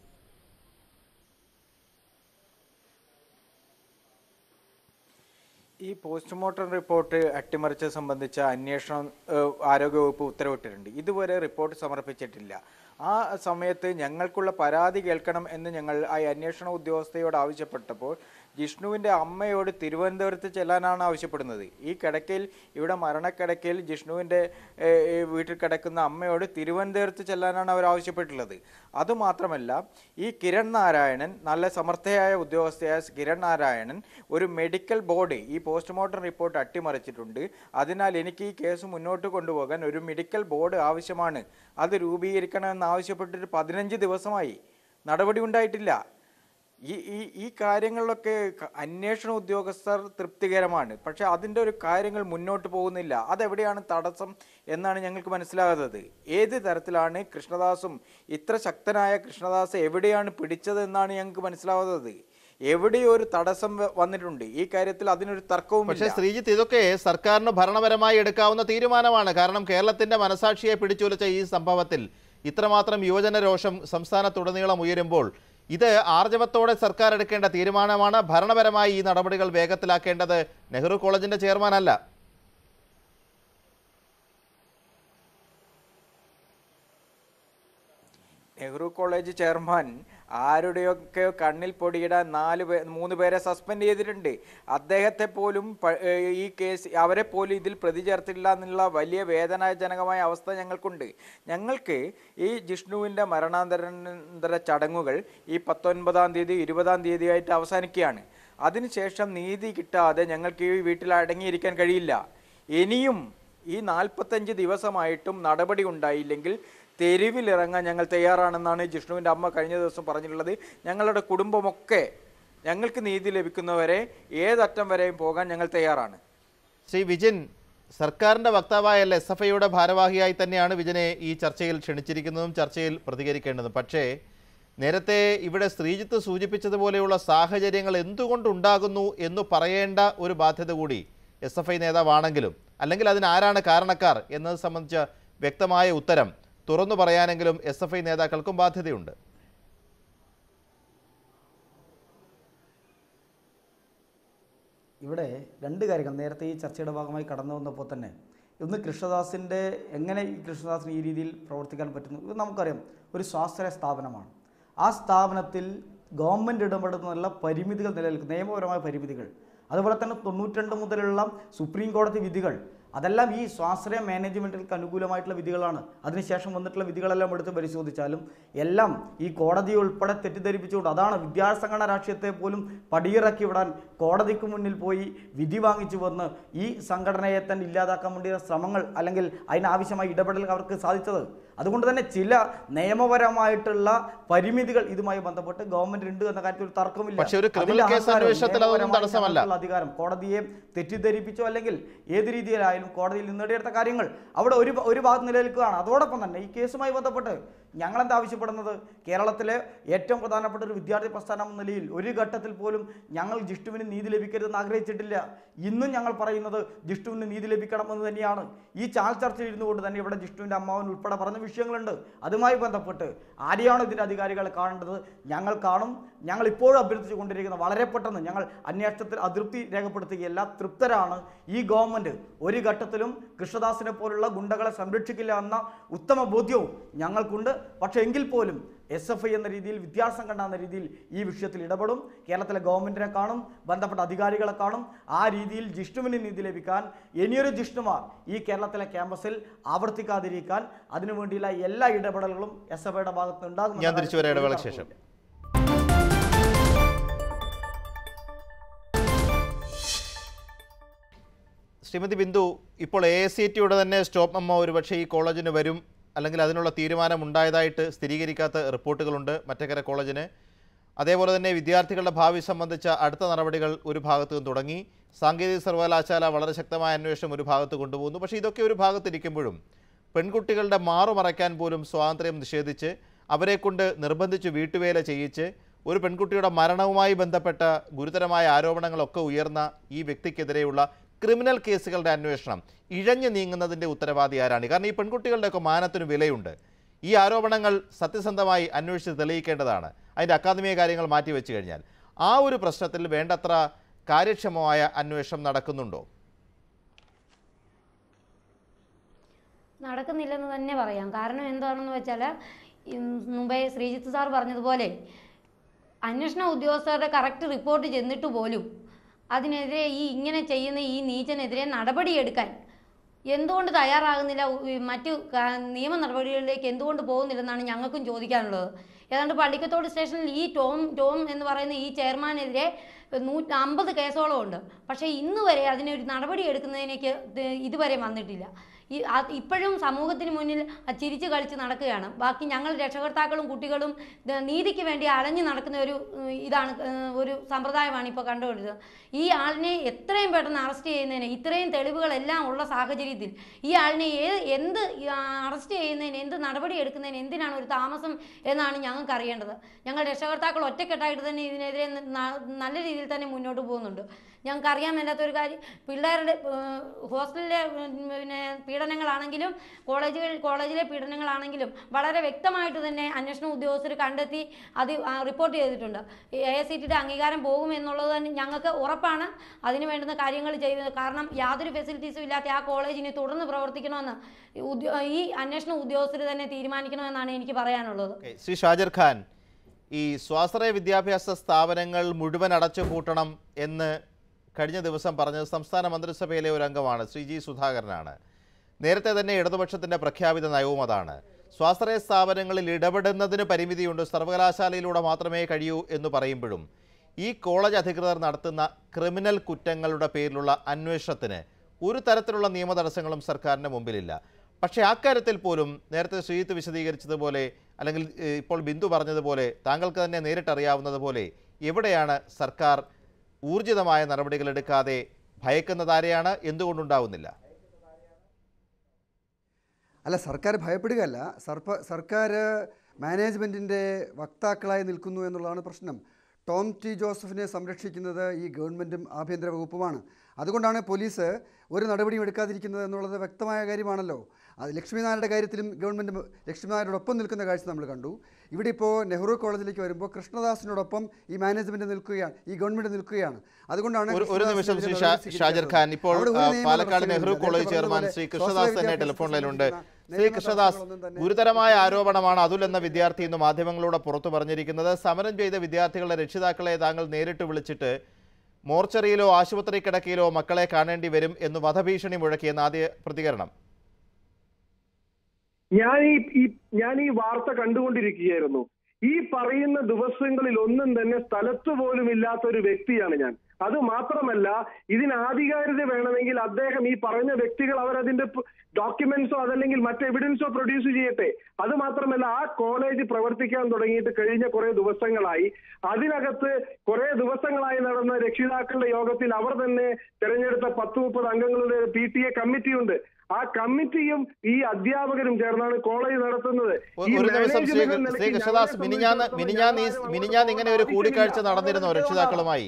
S3: ഈ പോസ്റ്റ്മോർട്ടം റിപ്പോർട്ട് അട്ടിമറിച്ചത് സംബന്ധിച്ച അന്വേഷണം ഏഹ്, ആരോഗ്യവകുപ്പ് ഉത്തരവിട്ടിട്ടുണ്ട് ഇതുവരെ റിപ്പോർട്ട് സമർപ്പിച്ചിട്ടില്ല ആ സമയത്ത് ഞങ്ങൾക്കുള്ള പരാതി കേൾക്കണം എന്ന് ഞങ്ങൾ ആ അന്വേഷണ ഉദ്യോഗസ്ഥയോട് ആവശ്യപ്പെട്ടപ്പോൾ ജിഷ്ണുവിൻ്റെ അമ്മയോട് തിരുവനന്തപുരത്ത് ചെല്ലാനാണ് ആവശ്യപ്പെടുന്നത് ഈ കിടക്കയിൽ ഇവിടെ മരണക്കിടക്കയിൽ ജിഷ്ണുവിൻ്റെ ഏഹ്, ഈ വീട്ടിൽ കിടക്കുന്ന അമ്മയോട് തിരുവനന്തപുരത്ത് ചെല്ലാനാണ് അവർ ആവശ്യപ്പെട്ടുള്ളത് അതുമാത്രമല്ല ഈ കിരൺ നാരായണൻ നല്ല സമർത്ഥയായ ഉദ്യോഗസ്ഥയായ കിരൺ നാരായണൻ ഒരു മെഡിക്കൽ ബോർഡ് ഈ പോസ്റ്റ്മോർട്ടം റിപ്പോർട്ട് അട്ടിമറിച്ചിട്ടുണ്ട് അതിനാൽ എനിക്ക് ഈ കേസ് മുന്നോട്ട് കൊണ്ടുപോകാൻ ഒരു മെഡിക്കൽ ബോർഡ് ആവശ്യമാണ് അത് രൂപീകരിക്കണമെന്ന് ആവശ്യപ്പെട്ടിട്ട് പതിനഞ്ച് ദിവസമായി നടപടി ഉണ്ടായിട്ടില്ല ഈ ഈ ഈ കാര്യങ്ങളിലൊക്കെ ക- അന്വേഷണ ഉദ്യോഗസ്ഥർ തൃപ്തികരമാണ് പക്ഷെ അതിൻ്റെ ഒരു കാര്യങ്ങൾ മുന്നോട്ട് പോകുന്നില്ല അതെവിടെയാണ് തടസ്സം എന്നാണ് ഞങ്ങൾക്ക് മനസ്സിലാകാത്തത് ഏത് തരത്തിലാണ് കൃഷ്ണദാസും ഇത്ര ശക്തനായ കൃഷ്ണദാസ് എവിടെയാണ് പിടിച്ചത് എന്നാണ് ഞങ്ങൾക്ക് മനസ്സിലാവാത്തത് എവിടെയോ ഒരു തടസ്സം വ- വന്നിട്ടുണ്ട് ഈ കാര്യത്തിൽ അതിനൊരു തർക്കവും
S2: പക്ഷേ ശ്രീജിത്ത് ഇതൊക്കെ സർക്കാരിന് ഭരണപരമായി എടുക്കാവുന്ന തീരുമാനമാണ് കാരണം കേരളത്തിന്റെ മനസാക്ഷിയെ പിടിച്ചുലച്ച ഈ സംഭവത്തിൽ ഇത്രമാത്രം യുവജന രോഷം സംസ്ഥാനത്തുടനീളം ഉയരുമ്പോൾ ഇത് ആർജവത്തോടെ സർക്കാർ എടുക്കേണ്ട തീരുമാനമാണ് ഭരണപരമായി ഈ നടപടികൾ വേഗത്തിലാക്കേണ്ടത് നെഹ്റു കോളേജിന്റെ ചെയർമാൻ അല്ല
S3: നെഹ്റു കോളേജ് ചെയർമാൻ ആരുടെയൊക്കെ കണ്ണിൽ പൊടിയിടാൻ നാല് പേ മൂന്ന് പേരെ സസ്പെൻഡ് ചെയ്തിട്ടുണ്ട് അദ്ദേഹത്തെ പോലും പ- ഏഹ് ഈ കേസ് അവരെ പോലും ഇതിൽ പ്രതി ചേർത്തില്ല എന്നുള്ള വലിയ വേദനാജനകമായ അവസ്ഥ ഞങ്ങൾക്കുണ്ട് ഞങ്ങൾക്ക് ഈ ജിഷ്ണുവിൻ്റെ മരണാന്തരാനന്തര ചടങ്ങുകൾ ഈ പത്തൊൻപതാം തീയതി ഇരുപതാം തീയതി ആയിട്ട് അവസാനിക്കുകയാണ് അതിനുശേഷം നീതി കിട്ടാതെ ഞങ്ങൾക്ക് ഈ വീട്ടിൽ അടങ്ങിയിരിക്കാൻ കഴിയില്ല ഇനിയും ഈ നാൽപ്പത്തഞ്ച് ദിവസമായിട്ടും നടപടി ഉണ്ടായില്ലെങ്കിൽ തെരുവിലിറങ്ങാൻ ഞങ്ങൾ തയ്യാറാണെന്നാണ് ജിഷ്ണുവിൻ്റെ അമ്മ കഴിഞ്ഞ ദിവസം പറഞ്ഞിട്ടുള്ളത് ഞങ്ങളുടെ കുടുംബമൊക്കെ ഞങ്ങൾക്ക് നീതി ലഭിക്കുന്നവരെ ഏതറ്റം വരെയും പോകാൻ ഞങ്ങൾ തയ്യാറാണ്
S2: ശ്രീ വിജിൻ സർക്കാരിന്റെ വക്താവായ എൽ എസ് എഫ് ഐയുടെ ഭാരവാഹിയായി തന്നെയാണ് വിജനെ ഈ ചർച്ചയിൽ ക്ഷണിച്ചിരിക്കുന്നതും ചർച്ചയിൽ പ്രതികരിക്കേണ്ടതും പക്ഷേ നേരത്തെ ഇവിടെ ശ്രീജിത്ത് സൂചിപ്പിച്ചതുപോലെയുള്ള സാഹചര്യങ്ങൾ എന്തുകൊണ്ടുണ്ടാകുന്നു എന്ന് പറയേണ്ട ഒരു ബാധ്യത കൂടി എസ് എഫ് ഐ നേതാവാണെങ്കിലും അല്ലെങ്കിൽ അതിന് ആരാണ് കാരണക്കാർ എന്നത് സംബന്ധിച്ച വ്യക്തമായ ഉത്തരം തുറന്നു പറയാനെങ്കിലും എസ് എഫ് ഐ നേതാക്കൾക്കും ബാധ്യതയുണ്ട്
S4: ഇവിടെ രണ്ട് കാര്യങ്ങൾ നേരത്തെ ഈ ചർച്ചയുടെ ഭാഗമായി കടന്നു വന്നപ്പോൾ തന്നെ ഇന്ന് കൃഷ്ണദാസിൻ്റെ എങ്ങനെ ഈ കൃഷ്ണദാസിന് ഈ രീതിയിൽ പ്രവർത്തിക്കാൻ പറ്റുന്നു ഇത് നമുക്കറിയാം ഒരു സ്വാശ്രയ സ്ഥാപനമാണ് ആ സ്ഥാപനത്തിൽ ഗവൺമെൻറ് ഇടപെടുന്നുള്ള പരിമിതികൾ നിലനിൽക്കും നിയമപരമായ പരിമിതികൾ അതുപോലെ തന്നെ തൊണ്ണൂറ്റിരണ്ട് മുതലുള്ള സുപ്രീം കോടതി വിധികൾ അതെല്ലാം ഈ സ്വാശ്രയ മാനേജ്മെൻറ്റുകൾക്ക് അനുകൂലമായിട്ടുള്ള വിധികളാണ് അതിനുശേഷം വന്നിട്ടുള്ള വിധികളെല്ലാം എടുത്ത് പരിശോധിച്ചാലും എല്ലാം ഈ കോടതിയെ ഉൾപ്പെടെ തെറ്റിദ്ധരിപ്പിച്ചുകൊണ്ട് അതാണ് വിദ്യാർത്ഥി സംഘടന രാഷ്ട്രീയത്തെ പോലും പടിയിറക്കി വിടാൻ കോടതിക്ക് മുന്നിൽ പോയി വിധി വാങ്ങിച്ചു വന്ന് ഈ സംഘടനയെ തന്നെ ഇല്ലാതാക്കാൻ വേണ്ടിയുള്ള ശ്രമങ്ങൾ അല്ലെങ്കിൽ അതിനാവശ്യമായ ഇടപെടൽ അവർക്ക് സാധിച്ചത് അതുകൊണ്ട് തന്നെ ചില നിയമപരമായിട്ടുള്ള പരിമിതികൾ ഇതുമായി ബന്ധപ്പെട്ട് ഗവൺമെന്റ് ഉണ്ട് എന്ന കാര്യത്തിൽ ഒരു തർക്കമില്ല
S2: പക്ഷേ ഒരു criminal
S4: അതിന്റെ
S2: case
S4: അഹങ്കാരം,
S2: അന്വേഷണത്തിൽ അതൊന്നും
S4: നിയമപരമായി
S2: തടസ്സമല്ല.
S4: ഞങ്ങൾക്കുള്ള അധികാരം കോടതിയെ തെറ്റിദ്ധരിപ്പിച്ചോ അല്ലെങ്കിൽ ഏത് രീതിയിലായാലും കോടതിയിൽ നിന്ന് നേടിയെടുത്ത കാര്യങ്ങൾ അവിടെ ഒരു ഒരു ഭാഗത്ത് നിലനിൽക്കുകയാണ് അതോടൊപ്പം തന്നെ ഈ കേസുമായി ബന്ധപ്പെട്ട് ഞങ്ങൾ എന്താ ആവശ്യപ്പെടുന്നത് കേരളത്തിലെ ഏറ്റവും പ്രധാനപ്പെട്ട ഒരു വിദ്യാർത്ഥി പ്രസ്ഥാനം എന്ന നിലയിൽ ഒരു ഘട്ടത്തിൽ പോലും ഞങ്ങൾ ജിഷ്ടുവിന് നീതി ലഭിക്കരുതെന്ന് ആഗ്രഹിച്ചിട്ടില്ല ഇന്നും ഞങ്ങൾ പറയുന്നത് ജിഷ്ടുവിന് നീതി ലഭിക്കണം എന്ന് തന്നെയാണ് ഈ ചാൽ ചർച്ചയിൽ ഇരുന്നുകൊണ്ട് തന്നെ ഇവിടെ ജിഷ്ടുവിൻ്റെ അമ്മാവൻ ഉൾപ്പെടെ പറഞ്ഞ വിഷയങ്ങളുണ്ട് അതുമായി ബന്ധപ്പെട്ട് ആരെയാണ് ഇതിൻ്റെ അധികാരികളെ കാണേണ്ടത് ഞങ്ങൾ കാണും ഞങ്ങൾ ഇപ്പോഴും അഭ്യർത്ഥിച്ചു കൊണ്ടിരിക്കുന്നത് വളരെ പെട്ടെന്ന് ഞങ്ങൾ അന്വേഷണത്തിൽ അതൃപ്തി രേഖപ്പെടുത്തുകയല്ല തൃപ്തരാണ് ഈ ഗവൺമെൻറ് ഒരു ഘട്ടത്തിലും കൃഷ്ണദാസിനെ പോലുള്ള ഗുണ്ടകളെ സംരക്ഷിക്കില്ല എന്ന ഉത്തമ ബോധ്യവും ഞങ്ങൾക്കുണ്ട് പക്ഷേ എങ്കിൽ പോലും എസ് എഫ് ഐ എന്ന രീതിയിൽ വിദ്യാർത്ഥി സംഘടന എന്ന രീതിയിൽ ഈ വിഷയത്തിൽ ഇടപെടും കേരളത്തിലെ ഗവൺമെന്റിനെ കാണും ബന്ധപ്പെട്ട അധികാരികളെ കാണും ആ രീതിയിൽ ജിഷ്ണുവിന് നീതി ലഭിക്കാൻ ഇനിയൊരു ജിഷ്ണുമാർ ഈ കേരളത്തിലെ ക്യാമ്പസിൽ ആവർത്തിക്കാതിരിക്കാൻ അതിനുവേണ്ടിയുള്ള എല്ലാ ഇടപെടലുകളും എസ് എഫ് ഐയുടെ ഭാഗത്ത് ഉണ്ടാകും
S2: ഞാൻ തിരിച്ചു വരാം ഇടവേളയ്ക്ക് ശേഷം ശ്രീമതി ബിന്ദു ഇപ്പോൾ എ എസ് സി ടിയുടെ തന്നെ സ്റ്റോപ്പ് മെമ്മോ ഒരുപക്ഷെ ഈ കോളേജിന് വരും അല്ലെങ്കിൽ അതിനുള്ള തീരുമാനം ഉണ്ടായതായിട്ട് സ്ഥിരീകരിക്കാത്ത റിപ്പോർട്ടുകളുണ്ട് മറ്റക്കര കോളേജിന് അതേപോലെ തന്നെ വിദ്യാർത്ഥികളുടെ ഭാവി സംബന്ധിച്ച അടുത്ത നടപടികൾ ഒരു ഭാഗത്ത് നിന്ന് തുടങ്ങി സാങ്കേതിക സർവകലാശാല വളരെ ശക്തമായ അന്വേഷണം ഒരു ഭാഗത്ത് കൊണ്ടുപോകുന്നു പക്ഷേ ഇതൊക്കെ ഒരു ഭാഗത്തിരിക്കുമ്പോഴും പെൺകുട്ടികളുടെ മാറുമറയ്ക്കാൻ പോലും സ്വാതന്ത്ര്യം നിഷേധിച്ച് അവരെ കൊണ്ട് നിർബന്ധിച്ച് വീട്ടുവേല ചെയ്യിച്ച് ഒരു പെൺകുട്ടിയുടെ മരണവുമായി ബന്ധപ്പെട്ട ഗുരുതരമായ ആരോപണങ്ങളൊക്കെ ഉയർന്ന ഈ വ്യക്തിക്കെതിരെയുള്ള ക്രിമിനൽ കേസുകളുടെ അന്വേഷണം ഇഴഞ്ഞു നീങ്ങുന്നതിൻ്റെ ഉത്തരവാദി ആരാണ് കാരണം ഈ പെൺകുട്ടികളുടെയൊക്കെ മാനത്തിന് വിലയുണ്ട് ഈ ആരോപണങ്ങൾ സത്യസന്ധമായി അന്വേഷിച്ച് തെളിയിക്കേണ്ടതാണ് അതിൻ്റെ അക്കാദമിക കാര്യങ്ങൾ മാറ്റി വെച്ച് കഴിഞ്ഞാൽ ആ ഒരു പ്രശ്നത്തിൽ വേണ്ടത്ര കാര്യക്ഷമമായ അന്വേഷണം നടക്കുന്നുണ്ടോ
S7: നടക്കുന്നില്ലെന്ന് തന്നെ പറയാം കാരണം എന്താണെന്ന് വെച്ചാൽ മുമ്പേ ശ്രീജിത്ത് സാർ പറഞ്ഞതുപോലെ അന്വേഷണ ഉദ്യോഗസ്ഥരുടെ കറക്റ്റ് റിപ്പോർട്ട് ചെന്നിട്ട് പോലും അതിനെതിരെ ഈ ഇങ്ങനെ ചെയ്യുന്ന ഈ നീചനെതിരെ നടപടിയെടുക്കാൻ എന്തുകൊണ്ട് തയ്യാറാകുന്നില്ല ഉ- ഈ മറ്റു ക- നിയമ നടപടികളിലേക്ക് എന്തുകൊണ്ട് പോകുന്നില്ലെന്നാണ് ഞങ്ങൾക്കും ചോദിക്കാനുള്ളത് ഏതാണ്ട് പള്ളിക്കത്തോട് സ്റ്റേഷനിൽ ഈ ടോം ടോം എന്ന് പറയുന്ന ഈ ചെയർമാനെതിരെ നൂ അമ്പത് കേസോളം ഉണ്ട് പക്ഷേ ഇന്ന് വരെ അതിനൊരു നടപടി എടുക്കുന്നതിനേക്ക് ഇത് ഇതുവരെ വന്നിട്ടില്ല ഈ ആ- ഇപ്പോഴും സമൂഹത്തിന് മുന്നിൽ ആ ചിരിച്ചു കളിച്ച് നടക്കുകയാണ് ബാക്കി ഞങ്ങൾ രക്ഷകർത്താക്കളും കുട്ടികളും ഇത് നീതിക്ക് വേണ്ടി അലഞ്ഞു നടക്കുന്ന ഒരു ഉം, ഇതാണ് ഏഹ്, ഒരു സമ്പ്രദായമാണ് ഇപ്പോൾ കണ്ടുകൊണ്ടിരുന്നത് ഈ ആളിനെ എത്രയും പെട്ടെന്ന് അറസ്റ്റ് ചെയ്യുന്നതിന് ഇത്രയും തെളിവുകളെല്ലാം ഉള്ള സാഹചര്യത്തിൽ ഈ ആളിനെ ഏത് എന്ത് അറസ്റ്റ് ചെയ്യുന്നതിന് എന്ത് നടപടി എടുക്കുന്നതിന് എന്തിനാണ് ഒരു താമസം എന്നാണ് ഞങ്ങൾക്ക് അറിയേണ്ടത് ഞങ്ങൾ രക്ഷകർത്താക്കൾ ഒറ്റക്കെട്ടായിട്ട് തന്നെ ഇതിനെതിരെ ന- ന- നല്ല രീതിയിൽ തന്നെ മുന്നോട്ട് പോകുന്നുണ്ട് ഞങ്ങൾക്ക് അറിയാൻ മേലാത്തൊരു കാര്യം പിള്ളേരുടെ ഏഹ്, ഹോസ്റ്റലിലെ ഉം, പിന്നെ പീഡനങ്ങളാണെങ്കിലും കോളേജുകൾ കോളേജിലെ പീഡനങ്ങളാണെങ്കിലും വളരെ വ്യക്തമായിട്ട് തന്നെ അന്വേഷണ ഉദ്യോഗസ്ഥർ കണ്ടെത്തി അത് ആ, റിപ്പോർട്ട് ചെയ്തിട്ടുണ്ട് എ എസ് സി ടിയുടെ അംഗീകാരം പോകും എന്നുള്ളത് തന്നെ ഞങ്ങൾക്ക് ഉറപ്പാണ് അതിന് വേണ്ടുന്ന കാര്യങ്ങൾ ചെയ്യുന്നത് കാരണം യാതൊരു ഫെസിലിറ്റീസും ഇല്ലാത്ത ആ കോളേജിന് തുടർന്ന് പ്രവർത്തിക്കണമെന്ന് ഉദ്യോ ഈ അന്വേഷണ ഉദ്യോഗസ്ഥർ തന്നെ തീരുമാനിക്കണമെന്നാണ് എനിക്ക് പറയാനുള്ളത്
S2: ഓക്കേ, ശ്രീ ഷാജർ ഖാൻ ഈ സ്വാശ്രയ വിദ്യാഭ്യാസ സ്ഥാപനങ്ങൾ മുഴുവൻ അടച്ചു പൂട്ടണം എന്ന് കഴിഞ്ഞ ദിവസം പറഞ്ഞത് സംസ്ഥാന മന്ത്രിസഭയിലെ ഒരു അംഗമാണ് ശ്രീ ജി സുധാകരനാണ് നേരത്തെ തന്നെ ഇടതുപക്ഷത്തിൻ്റെ പ്രഖ്യാപിത നയവും അതാണ് സ്വാശ്രയ സ്ഥാപനങ്ങളിൽ ഇടപെടുന്നതിന് പരിമിതിയുണ്ട് സർവകലാശാലയിലൂടെ മാത്രമേ കഴിയൂ എന്ന് പറയുമ്പോഴും ഈ കോളേജ് അധികൃതർ നടത്തുന്ന ക്രിമിനൽ കുറ്റങ്ങളുടെ പേരിലുള്ള അന്വേഷണത്തിന് ഒരു തരത്തിലുള്ള നിയമ തടസ്സങ്ങളും സർക്കാരിൻ്റെ മുമ്പിലില്ല പക്ഷേ അക്കാര്യത്തിൽ പോലും നേരത്തെ ശ്രീജിത്ത് വിശദീകരിച്ചതുപോലെ അല്ലെങ്കിൽ ഏഹ്, ഇപ്പോൾ ബിന്ദു പറഞ്ഞതുപോലെ താങ്കൾക്ക് തന്നെ നേരിട്ടറിയാവുന്നതുപോലെ എവിടെയാണ് സർക്കാർ ഊർജിതമായ നടപടികൾ എടുക്കാതെ ഭയക്കുന്നതാരെയാണ് എന്തുകൊണ്ടുണ്ടാവുന്നില്ല
S6: അല്ല സർക്കാർ ഭയപ്പെടുകയല്ല സർപ്പ സർക്കാർ മാനേജ്മെൻറ്റിൻ്റെ വക്താക്കളായി നിൽക്കുന്നു എന്നുള്ളതാണ് പ്രശ്നം ടോം ടി ജോസഫിനെ സംരക്ഷിക്കുന്നത് ഈ ഗവൺമെൻറ്റും ആഭ്യന്തര വകുപ്പുമാണ് അതുകൊണ്ടാണ് പോലീസ് ഒരു നടപടിയും എടുക്കാതിരിക്കുന്നത് എന്നുള്ളത് വ്യക്തമായ കാര്യമാണല്ലോ അത് ലക്ഷ്മി നായരുടെ കാര്യത്തിലും ഗവൺമെൻറ് ലക്ഷ്മി നായരോടൊപ്പം നിൽക്കുന്ന കാഴ്ച നമ്മൾ കണ്ടു ഇവിടെ ഇപ്പോൾ നെഹ്റു കോളേജിലേക്ക് വരുമ്പോൾ കൃഷ്ണദാസിനോടൊപ്പം ഈ മാനേജ്മെൻറ്റ് നിൽക്കുകയാണ് ഈ ഗവൺമെൻറ് നിൽക്കുകയാണ് അതുകൊണ്ടാണ്
S2: ഒരു ഒരു നിമിഷം ശ്രീ
S6: കൃഷ്ണദാസിനെതിരെ
S2: ഷാ-
S6: നടപടി
S2: ഷാജർ ഖാൻ ഇപ്പോൾ
S6: അവിടെ ഒരു
S2: ആ,
S6: നിയമ
S2: പാലക്കാട്
S6: തടസ്സങ്ങളും
S2: നെഹ്റു
S6: ഇല്ല.
S2: കോളേജ്
S6: നേരത്തെ
S2: ചെയർമാൻ
S6: പറഞ്ഞതുപോലെ
S2: ശ്രീ
S6: സ്വാശ്രയ
S2: കൃഷ്ണദാസ് തന്നെ
S6: വിദ്യാഭ്യാസ
S2: ടെലിഫോൺ ലൈനിലുണ്ട്
S6: സംബന്ധിക്കുന്ന
S2: ശ്രീ
S6: നിയമ
S2: കൃഷ്ണദാസ്
S6: തടസ്സങ്ങളൊന്നും തന്നെ
S2: ഗുരുതരമായ ആരോപണമാണ് അതുൽ എന്ന വിദ്യാർത്ഥി ഇന്ന് മാധ്യമങ്ങളോട് പുറത്തു പറഞ്ഞിരിക്കുന്നത് സമരം ചെയ്ത വിദ്യാർത്ഥികളുടെ രക്ഷിതാക്കളെ താങ്കൾ നേരിട്ട് വിളിച്ചിട്ട് മോർച്ചറിയിലോ ആശുപത്രി കിടക്കയിലോ മക്കളെ കാണേണ്ടി വരും എന്ന് വധഭീഷണി മുഴക്കിയെന്ന് ആദ്യ പ്രതികരണം
S9: ഞാൻ ഈ ഈ- ഞാൻ ഈ വാർത്ത കണ്ടുകൊണ്ടിരിക്കുകയായിരുന്നു ഈ പറയുന്ന ദിവസങ്ങളിൽ ഒന്നും തന്നെ സ്ഥലത്ത് പോലും ഇല്ലാത്ത ഒരു വ്യക്തിയാണ് ഞാൻ അത് മാത്രമല്ല ഇതിന് ആധികാരികത വേണമെങ്കിൽ അദ്ദേഹം ഈ പറഞ്ഞ വ്യക്തികൾ അവരതിന്റെ ഡോക്യുമെന്റ്സോ അതല്ലെങ്കിൽ മറ്റ് എവിഡൻസോ പ്രൊഡ്യൂസ് ചെയ്യട്ടെ അത് മാത്രമല്ല ആ കോളേജ് പ്രവർത്തിക്കാൻ തുടങ്ങിയിട്ട് കഴിഞ്ഞ കുറെ ദിവസങ്ങളായി അതിനകത്ത് കുറെ ദിവസങ്ങളായി നടന്ന രക്ഷിതാക്കളുടെ യോഗത്തിൽ അവർ തന്നെ തെരഞ്ഞെടുത്ത പത്ത് മുപ്പത് അംഗങ്ങളുടെ പി ടി എ കമ്മിറ്റിയുണ്ട് ആ കമ്മിറ്റിയും ഈ അധ്യാപകരും ചേർന്നാണ് കോളേജ് നടത്തുന്നത്
S2: ഒ-
S9: ഈ
S2: ഒരു നിമിഷം ശ്രീ
S9: മാനേജ്മെന്റ് നിലയ്ക്ക്
S2: ശ്രീ കൃഷ്ണദാസ്
S9: ഞങ്ങളെ
S2: മിനിഞ്ഞാന്ന്
S9: സംബന്ധിച്ചിടത്തോളം
S2: മിനിഞ്ഞാന്ന് ഈ-
S9: ഞങ്ങൾ
S2: മിനിഞ്ഞാന്ന് ഇങ്ങനെ ഒരു കൂടിക്കാഴ്ച നടന്നിരുന്നോ രക്ഷിതാക്കളുമായി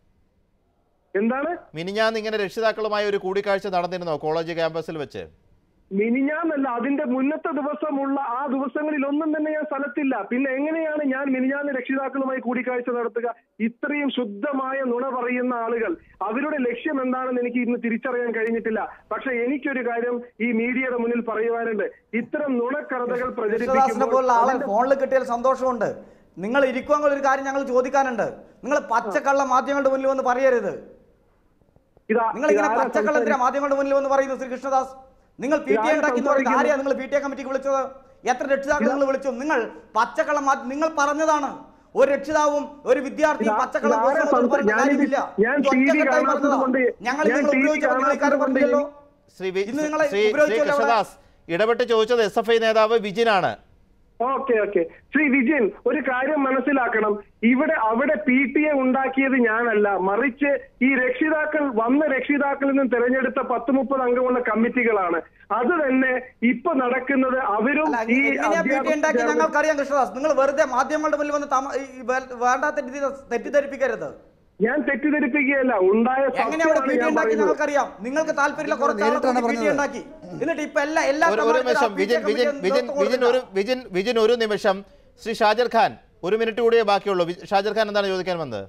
S9: എന്താണ്
S2: മിനിഞ്ഞാന്ന് ഇങ്ങനെ രക്ഷിതാക്കളുമായി ഒരു കൂടിക്കാഴ്ച നടന്നിരുന്നോ കോളേജ് ക്യാമ്പസിൽ വെച്ച്
S9: മിനിഞ്ഞാന്നല്ല അതിന്റെ മുന്നത്തെ ദിവസമുള്ള ആ ദിവസങ്ങളിൽ ഒന്നും തന്നെ ഞാൻ സ്ഥലത്തില്ല പിന്നെ എങ്ങനെയാണ് ഞാൻ മിനിഞ്ഞാന്ന് രക്ഷിതാക്കളുമായി കൂടിക്കാഴ്ച നടത്തുക ഇത്രയും ശുദ്ധമായ നുണ പറയുന്ന ആളുകൾ അവരുടെ ലക്ഷ്യം എന്താണെന്ന് എനിക്ക് ഇന്ന് തിരിച്ചറിയാൻ കഴിഞ്ഞിട്ടില്ല പക്ഷെ എനിക്കൊരു കാര്യം ഈ മീഡിയയുടെ മുന്നിൽ പറയുവാനുണ്ട് ഇത്തരം നുണക്കഥകൾ
S4: കൃഷ്ണദാസിനെ പോലുള്ള ആളെ
S9: പ്രചരിപ്പിക്കുമ്പോൾ
S4: ഫോണിൽ കിട്ടിയാൽ സന്തോഷമുണ്ട് നിങ്ങൾ ഇരിക്കുമെങ്കിൽ ഒരു കാര്യം ഞങ്ങൾ ചോദിക്കാനുണ്ട് നിങ്ങൾ പച്ചക്കള്ള മാധ്യമങ്ങളുടെ മുന്നിൽ വന്ന് പറയരുത്
S9: ഇതാ
S4: നിങ്ങൾ ഇങ്ങനെ
S9: ഇതാരാ
S4: പച്ചക്കള്ളത്തിനാ മാധ്യമങ്ങളുടെ മുന്നിൽ വന്ന് പറയുന്നു ശ്രീ കൃഷ്ണദാസ് നിങ്ങൾ പി ടി
S9: ഇതാരാ
S4: ഉണ്ടാക്കി പറയുന്നത്
S9: സംസാരിക്കുന്നത്?
S4: ആരെയാ നിങ്ങൾ പി ടി എ കമ്മിറ്റിക്ക് വിളിച്ചത് എത്ര രക്ഷിതാക്കൾ നിങ്ങൾ വിളിച്ചു നിങ്ങൾ പച്ചക്കള്ളം മാ- നിങ്ങൾ പറഞ്ഞതാണ് ഒരു രക്ഷിതാവും ഒരു വിദ്യാർത്ഥിയും
S9: ഇതാ-
S4: പച്ചക്കള്ളം
S9: ഇതാരാ
S4: പോസ്റ്റ് ചെയ്ത്
S9: സംസാ-
S4: പറഞ്ഞ
S9: ഞാനിത്
S4: കാര്യമില്ല
S9: ഞാൻ
S4: ഇത്
S9: ടി വി
S4: ഒറ്റക്കെട്ടായി
S9: കാണാത്തത്
S4: പറഞ്ഞതാ.
S9: കൊണ്ട്
S4: ഞങ്ങൾ
S9: ഞാൻ
S4: നിങ്ങൾ
S9: ടി വി
S4: ഉപയോഗിച്ചപ്പോൾ നിങ്ങൾ ഇക്കാര്യം
S9: കാണാത്തത് കൊണ്ട്
S4: പറഞ്ഞില്ലല്ലോ
S2: ശ്രീ വി-
S4: ഇന്ന് നിങ്ങളെ
S2: ശ്രീ ശ്രീ
S4: ഉപയോഗിച്ചല്ലോ അവിടെ.
S2: കൃഷ്ണദാസ് ഇടപെട്ട് ചോദിച്ചത് എസ് എഫ് ഐ നേതാവ് വിജിനാണ്
S9: ഓക്കെ ഓക്കെ ശ്രീ വിജയൻ ഒരു കാര്യം മനസ്സിലാക്കണം ഇവിടെ അവിടെ പി ടി എ ഉണ്ടാക്കിയത് ഞാനല്ല മറിച്ച് ഈ രക്ഷിതാക്കൾ വന്ന രക്ഷിതാക്കളിൽ നിന്നും തെരഞ്ഞെടുത്ത പത്ത് മുപ്പത് അംഗമുള്ള കമ്മിറ്റികളാണ് അത് തന്നെ ഇപ്പൊ നടക്കുന്നത് അവരും
S4: അല്ല,
S9: ഈ
S4: എങ്ങനെയാ പി ടി
S9: അധ്യാപകരും
S4: ഉണ്ടാക്കി
S9: ചേർന്ന്
S4: ഞങ്ങൾക്കറിയാം കൃഷ്ണദാസ് നിങ്ങൾ വെറുതെ മാധ്യമങ്ങളുടെ മുന്നിൽ വന്ന് തമ- ഈ വേ- വേണ്ടാത്ത രീതിയിൽ തെറ്റിദ്ധരിപ്പിക്കരുത്
S9: ഞാൻ തെറ്റിദ്ധരിപ്പിക്കുകയല്ല ഉണ്ടായ
S4: എങ്ങനെ അവിടെ പി
S9: സത്യമാണ്
S4: ടി
S9: ഞാൻ
S4: ഉണ്ടാക്കി
S9: പറയുന്നത്
S4: ഞങ്ങൾക്കറിയാം നിങ്ങൾക്ക് താല്പര്യമില്ല കുറച്ച്
S6: നേരിട്ടാണ്
S4: ആളുകൾ പി ടി
S6: പറഞ്ഞത്.
S4: ഉണ്ടാക്കി എന്നിട്ട് ഇപ്പൊ എല്ലാ എല്ലാ
S2: ഒരു ഒരു നിമിഷം വിജിൻ വിജിൻ വിജിൻ വിജിൻ ഒരു വിജിൻ വിജിൻ ഒരു നിമിഷം ശ്രീ ഷാജർ ഖാൻ ഒരു മിനിറ്റ് കൂടിയേ ബാക്കിയുള്ളൂ വി- ഷാജർ ഖാൻ എന്താണ് ചോദിക്കാൻ വന്നത്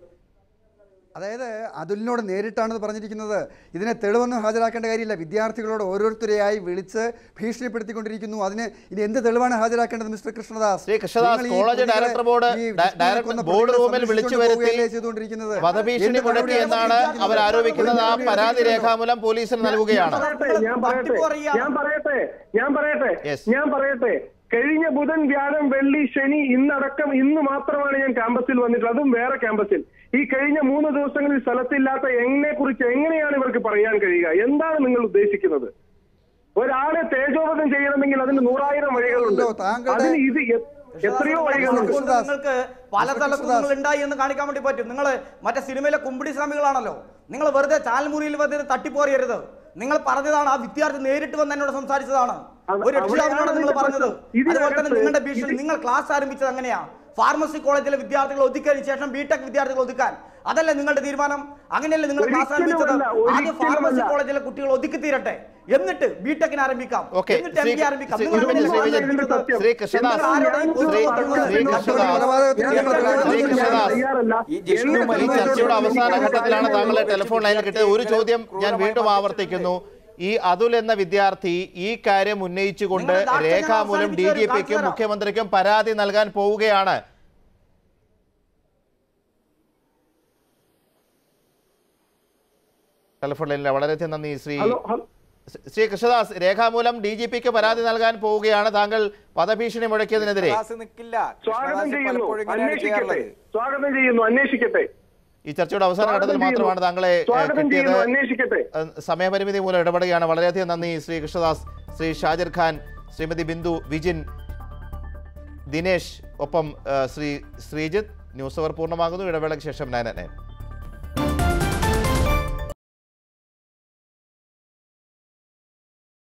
S6: അതായത് അതുലിനോട് നേരിട്ടാണെന്ന് പറഞ്ഞിരിക്കുന്നത് ഇതിനെ തെളിവൊന്നും ഹാജരാക്കേണ്ട കാര്യമില്ല വിദ്യാർത്ഥികളോട് ഓരോരുത്തരെയായി വിളിച്ച് ഭീഷണിപ്പെടുത്തിക്കൊണ്ടിരിക്കുന്നു അതിന് ഇനി എന്ത് തെളിവാണ് ഹാജരാക്കേണ്ടത് മിസ്റ്റർ കൃഷ്ണദാസ്
S2: ശ്രീ കൃഷ്ണദാസ്,
S6: നിങ്ങൾ ഈ
S2: കോളേജ്
S6: പ്രതികളെ-
S2: ഡയറക്ടർ ബോർഡ്
S6: ഈ
S2: ഡയ-
S6: വിഷ്ണുവിനെ
S2: ഡയറക്ടർ
S6: കൊന്ന
S2: ബോർഡ്
S6: പ്രതികളെ
S2: റൂമിൽ വിളിച്ചു
S6: സംരക്ഷിച്ചുകൊണ്ട്
S2: വരുത്തി
S6: പോവുകയല്ലേ ചെയ്തുകൊണ്ടിരിക്കുന്നത്
S2: വധഭീഷണി
S6: എന്ത്
S2: മുഴക്കി
S6: നടപടിയാണ്
S2: എന്നാണ്
S6: സ്വീകരിക്കുന്നത്?
S2: അവർ ആരോപിക്കുന്നത് ആ
S6: ഒരു
S2: പരാതി
S6: നടപടിയും
S2: രേഖാമൂലം പോലീസിന് നൽകുകയാണ്
S9: പറയട്ടെ, ഞാൻ പറയട്ടെ
S4: തട്ടിപ്പ് പറയാ.
S9: ഞാൻ പറയട്ടെ ഞാൻ പറയട്ടെ
S2: Yes.
S9: ഞാൻ പറയട്ടെ കഴിഞ്ഞ ബുധൻ വ്യാഴം വെള്ളി ശനി ഇന്നടക്കം ഇന്ന് മാത്രമാണ് ഞാൻ ക്യാമ്പസിൽ വന്നിട്ടുള്ളത് അതും വേറെ ക്യാമ്പസിൽ ഈ കഴിഞ്ഞ മൂന്ന് ദിവസങ്ങളിൽ സ്ഥലത്തില്ലാത്ത എന്നെ കുറിച്ച് എങ്ങനെയാണ് ഇവർക്ക് പറയാൻ കഴിയുക എന്താണ് നിങ്ങൾ ഉദ്ദേശിക്കുന്നത് ഒരാളെ തേജോവധം ചെയ്യണമെങ്കിൽ അതിന് നൂറായിരം വഴികളുണ്ട്
S6: ഉണ്ടോ? താങ്കളുടെ-
S9: അതിന് ഇത് എ- എത്രയോ വഴികളുണ്ട്
S4: കൊണ്ട് നിങ്ങൾക്ക് പല സ്ഥലത്തും നിങ്ങൾ ഉണ്ടായി എന്ന് കാണിക്കാൻ വേണ്ടി പറ്റും നിങ്ങൾ മറ്റേ സിനിമയിലെ കുമ്പിടി സ്വാമികളാണല്ലോ നിങ്ങൾ വെറുതെ ചാൽമുറിയിൽ വന്ന് തട്ടിപ്പോറിയരുത് നിങ്ങൾ പറഞ്ഞതാണ് ആ വിദ്യാർത്ഥി നേരിട്ട് വന്ന് എന്നോട് സംസാരിച്ചതാണ്
S9: അത്
S4: ഒരു രക്ഷിതാവിനോട്
S9: അവിടെയാണ്
S4: നിങ്ങൾ
S9: ഇതിന്റെ
S4: പറഞ്ഞത്
S9: പ്രശ്നം.
S4: അതുപോലെ തന്നെ
S9: ഇതിനകത്ത്
S4: നിങ്ങളുടെ ഭീഷണി
S9: ഇത്
S4: നിങ്ങൾ ക്ലാസ് ആരംഭിച്ചത് എങ്ങനെയാ ഫാർമസി കോളേജിലെ വിദ്യാർത്ഥികൾ ഒതുക്കിയതിനു ശേഷം ബിടെക് വിദ്യാർത്ഥികൾ ഒതുക്കാൻ അതല്ലേ നിങ്ങളുടെ തീരുമാനം അങ്ങനെയല്ലേ നിങ്ങൾ ക്ലാസ് ആരംഭിച്ചത്
S9: ഒരിക്കലുമല്ല,
S4: ആദ്യം ഫാർമസി
S9: ഒരിക്കലുമല്ല.
S4: കോളേജിലെ കുട്ടികൾ ഒതുക്കി തീരട്ടെ എന്നിട്ട് ബിടെക്കിന് ആരംഭിക്കാം
S2: ഓക്കെ
S4: എന്നിട്ട് എം
S2: ശ്രീ
S4: ഡി ആരംഭിക്കാം
S2: ശ്രീ-
S4: നിങ്ങൾ
S2: ഒരു മിനിറ്റ് ശ്രീ
S4: അങ്ങനെയല്ലേ
S2: വിജയൻ
S4: ആരംഭിച്ചത്?
S2: ശ്രീ കൃഷ്ണദാസ്
S4: ആരോടെയും
S2: ശ്രീ ശ്രീ കൃഷ്ണദാസ് ശ്രീ കൃഷ്ണദാസ്
S3: ഈ ജിഷ്ണുവുമായി
S2: ഈ ചർച്ചയുടെ അവസാന ഘട്ടത്തിലാണ് താങ്കളെ ടെലിഫോൺ ലൈനിൽ കിട്ടിയത് ഒരു ചോദ്യം ഞാൻ വീണ്ടും ആവർത്തിക്കുന്നു ഈ അതുൽ എന്ന വിദ്യാർത്ഥി ഈ കാര്യം ഉന്നയിച്ചുകൊണ്ട്
S4: നിങ്ങളുടെ ചർച്ച ഞാൻ
S2: രേഖാമൂലം ഡി
S4: അവസാനിപ്പിച്ചു
S2: ജി
S4: തരാം.
S2: പിക്കും
S4: കാണിച്ചു തരാം.
S2: മുഖ്യമന്ത്രിക്കും പരാതി നൽകാൻ പോവുകയാണ് ടെലിഫോൺ ലൈനിൽ വളരെയധികം നന്ദി ശ്രീ
S9: ഹലോ ഹലോ
S2: ശ്രീ കൃഷ്ണദാസ് രേഖാമൂലം ഡി ജി പിക്ക് പരാതി നൽകാൻ പോവുകയാണ് താങ്കൾ വധഭീഷണി മുഴക്കിയതിനെതിരെ
S3: കൃഷ്ണദാസ് നിൽക്കില്ല
S9: സ്വാഗതം
S3: കൃഷ്ണദാസ്
S9: ചെയ്യുന്നു
S3: പലപ്പോഴും ഇങ്ങനെയാണ്
S9: അന്വേഷിക്കട്ടെ
S3: ചെയ്യാറുള്ളത്
S9: സ്വാഗതം ചെയ്യുന്നു അന്വേഷിക്കട്ടെ
S2: ഈ ചർച്ചയുടെ അവസാന
S9: സ്വാഗതം
S2: ഘട്ടത്തിൽ
S9: ചെയ്യുന്നു.
S2: മാത്രമാണ് താങ്കളെ ഏഹ്,
S9: സ്വാഗതം
S2: കിട്ടിയത്
S9: ചെയ്യുന്നു അന്വേഷിക്കട്ടെ
S2: ഏഹ്, സമയപരിമിതി മൂലം ഇടപെടുകയാണ് വളരെയധികം നന്ദി ശ്രീ കൃഷ്ണദാസ് ശ്രീ ഷാജിർ ഖാൻ ശ്രീമതി ബിന്ദു വിജിൻ ദിനേശ് ഒപ്പം ഏഹ്, ശ്രീ ശ്രീജിത്ത് ന്യൂസ് അവർ പൂർണ്ണമാകുന്നു ഇടവേളയ്ക്ക് ശേഷം നയൻ നയൻ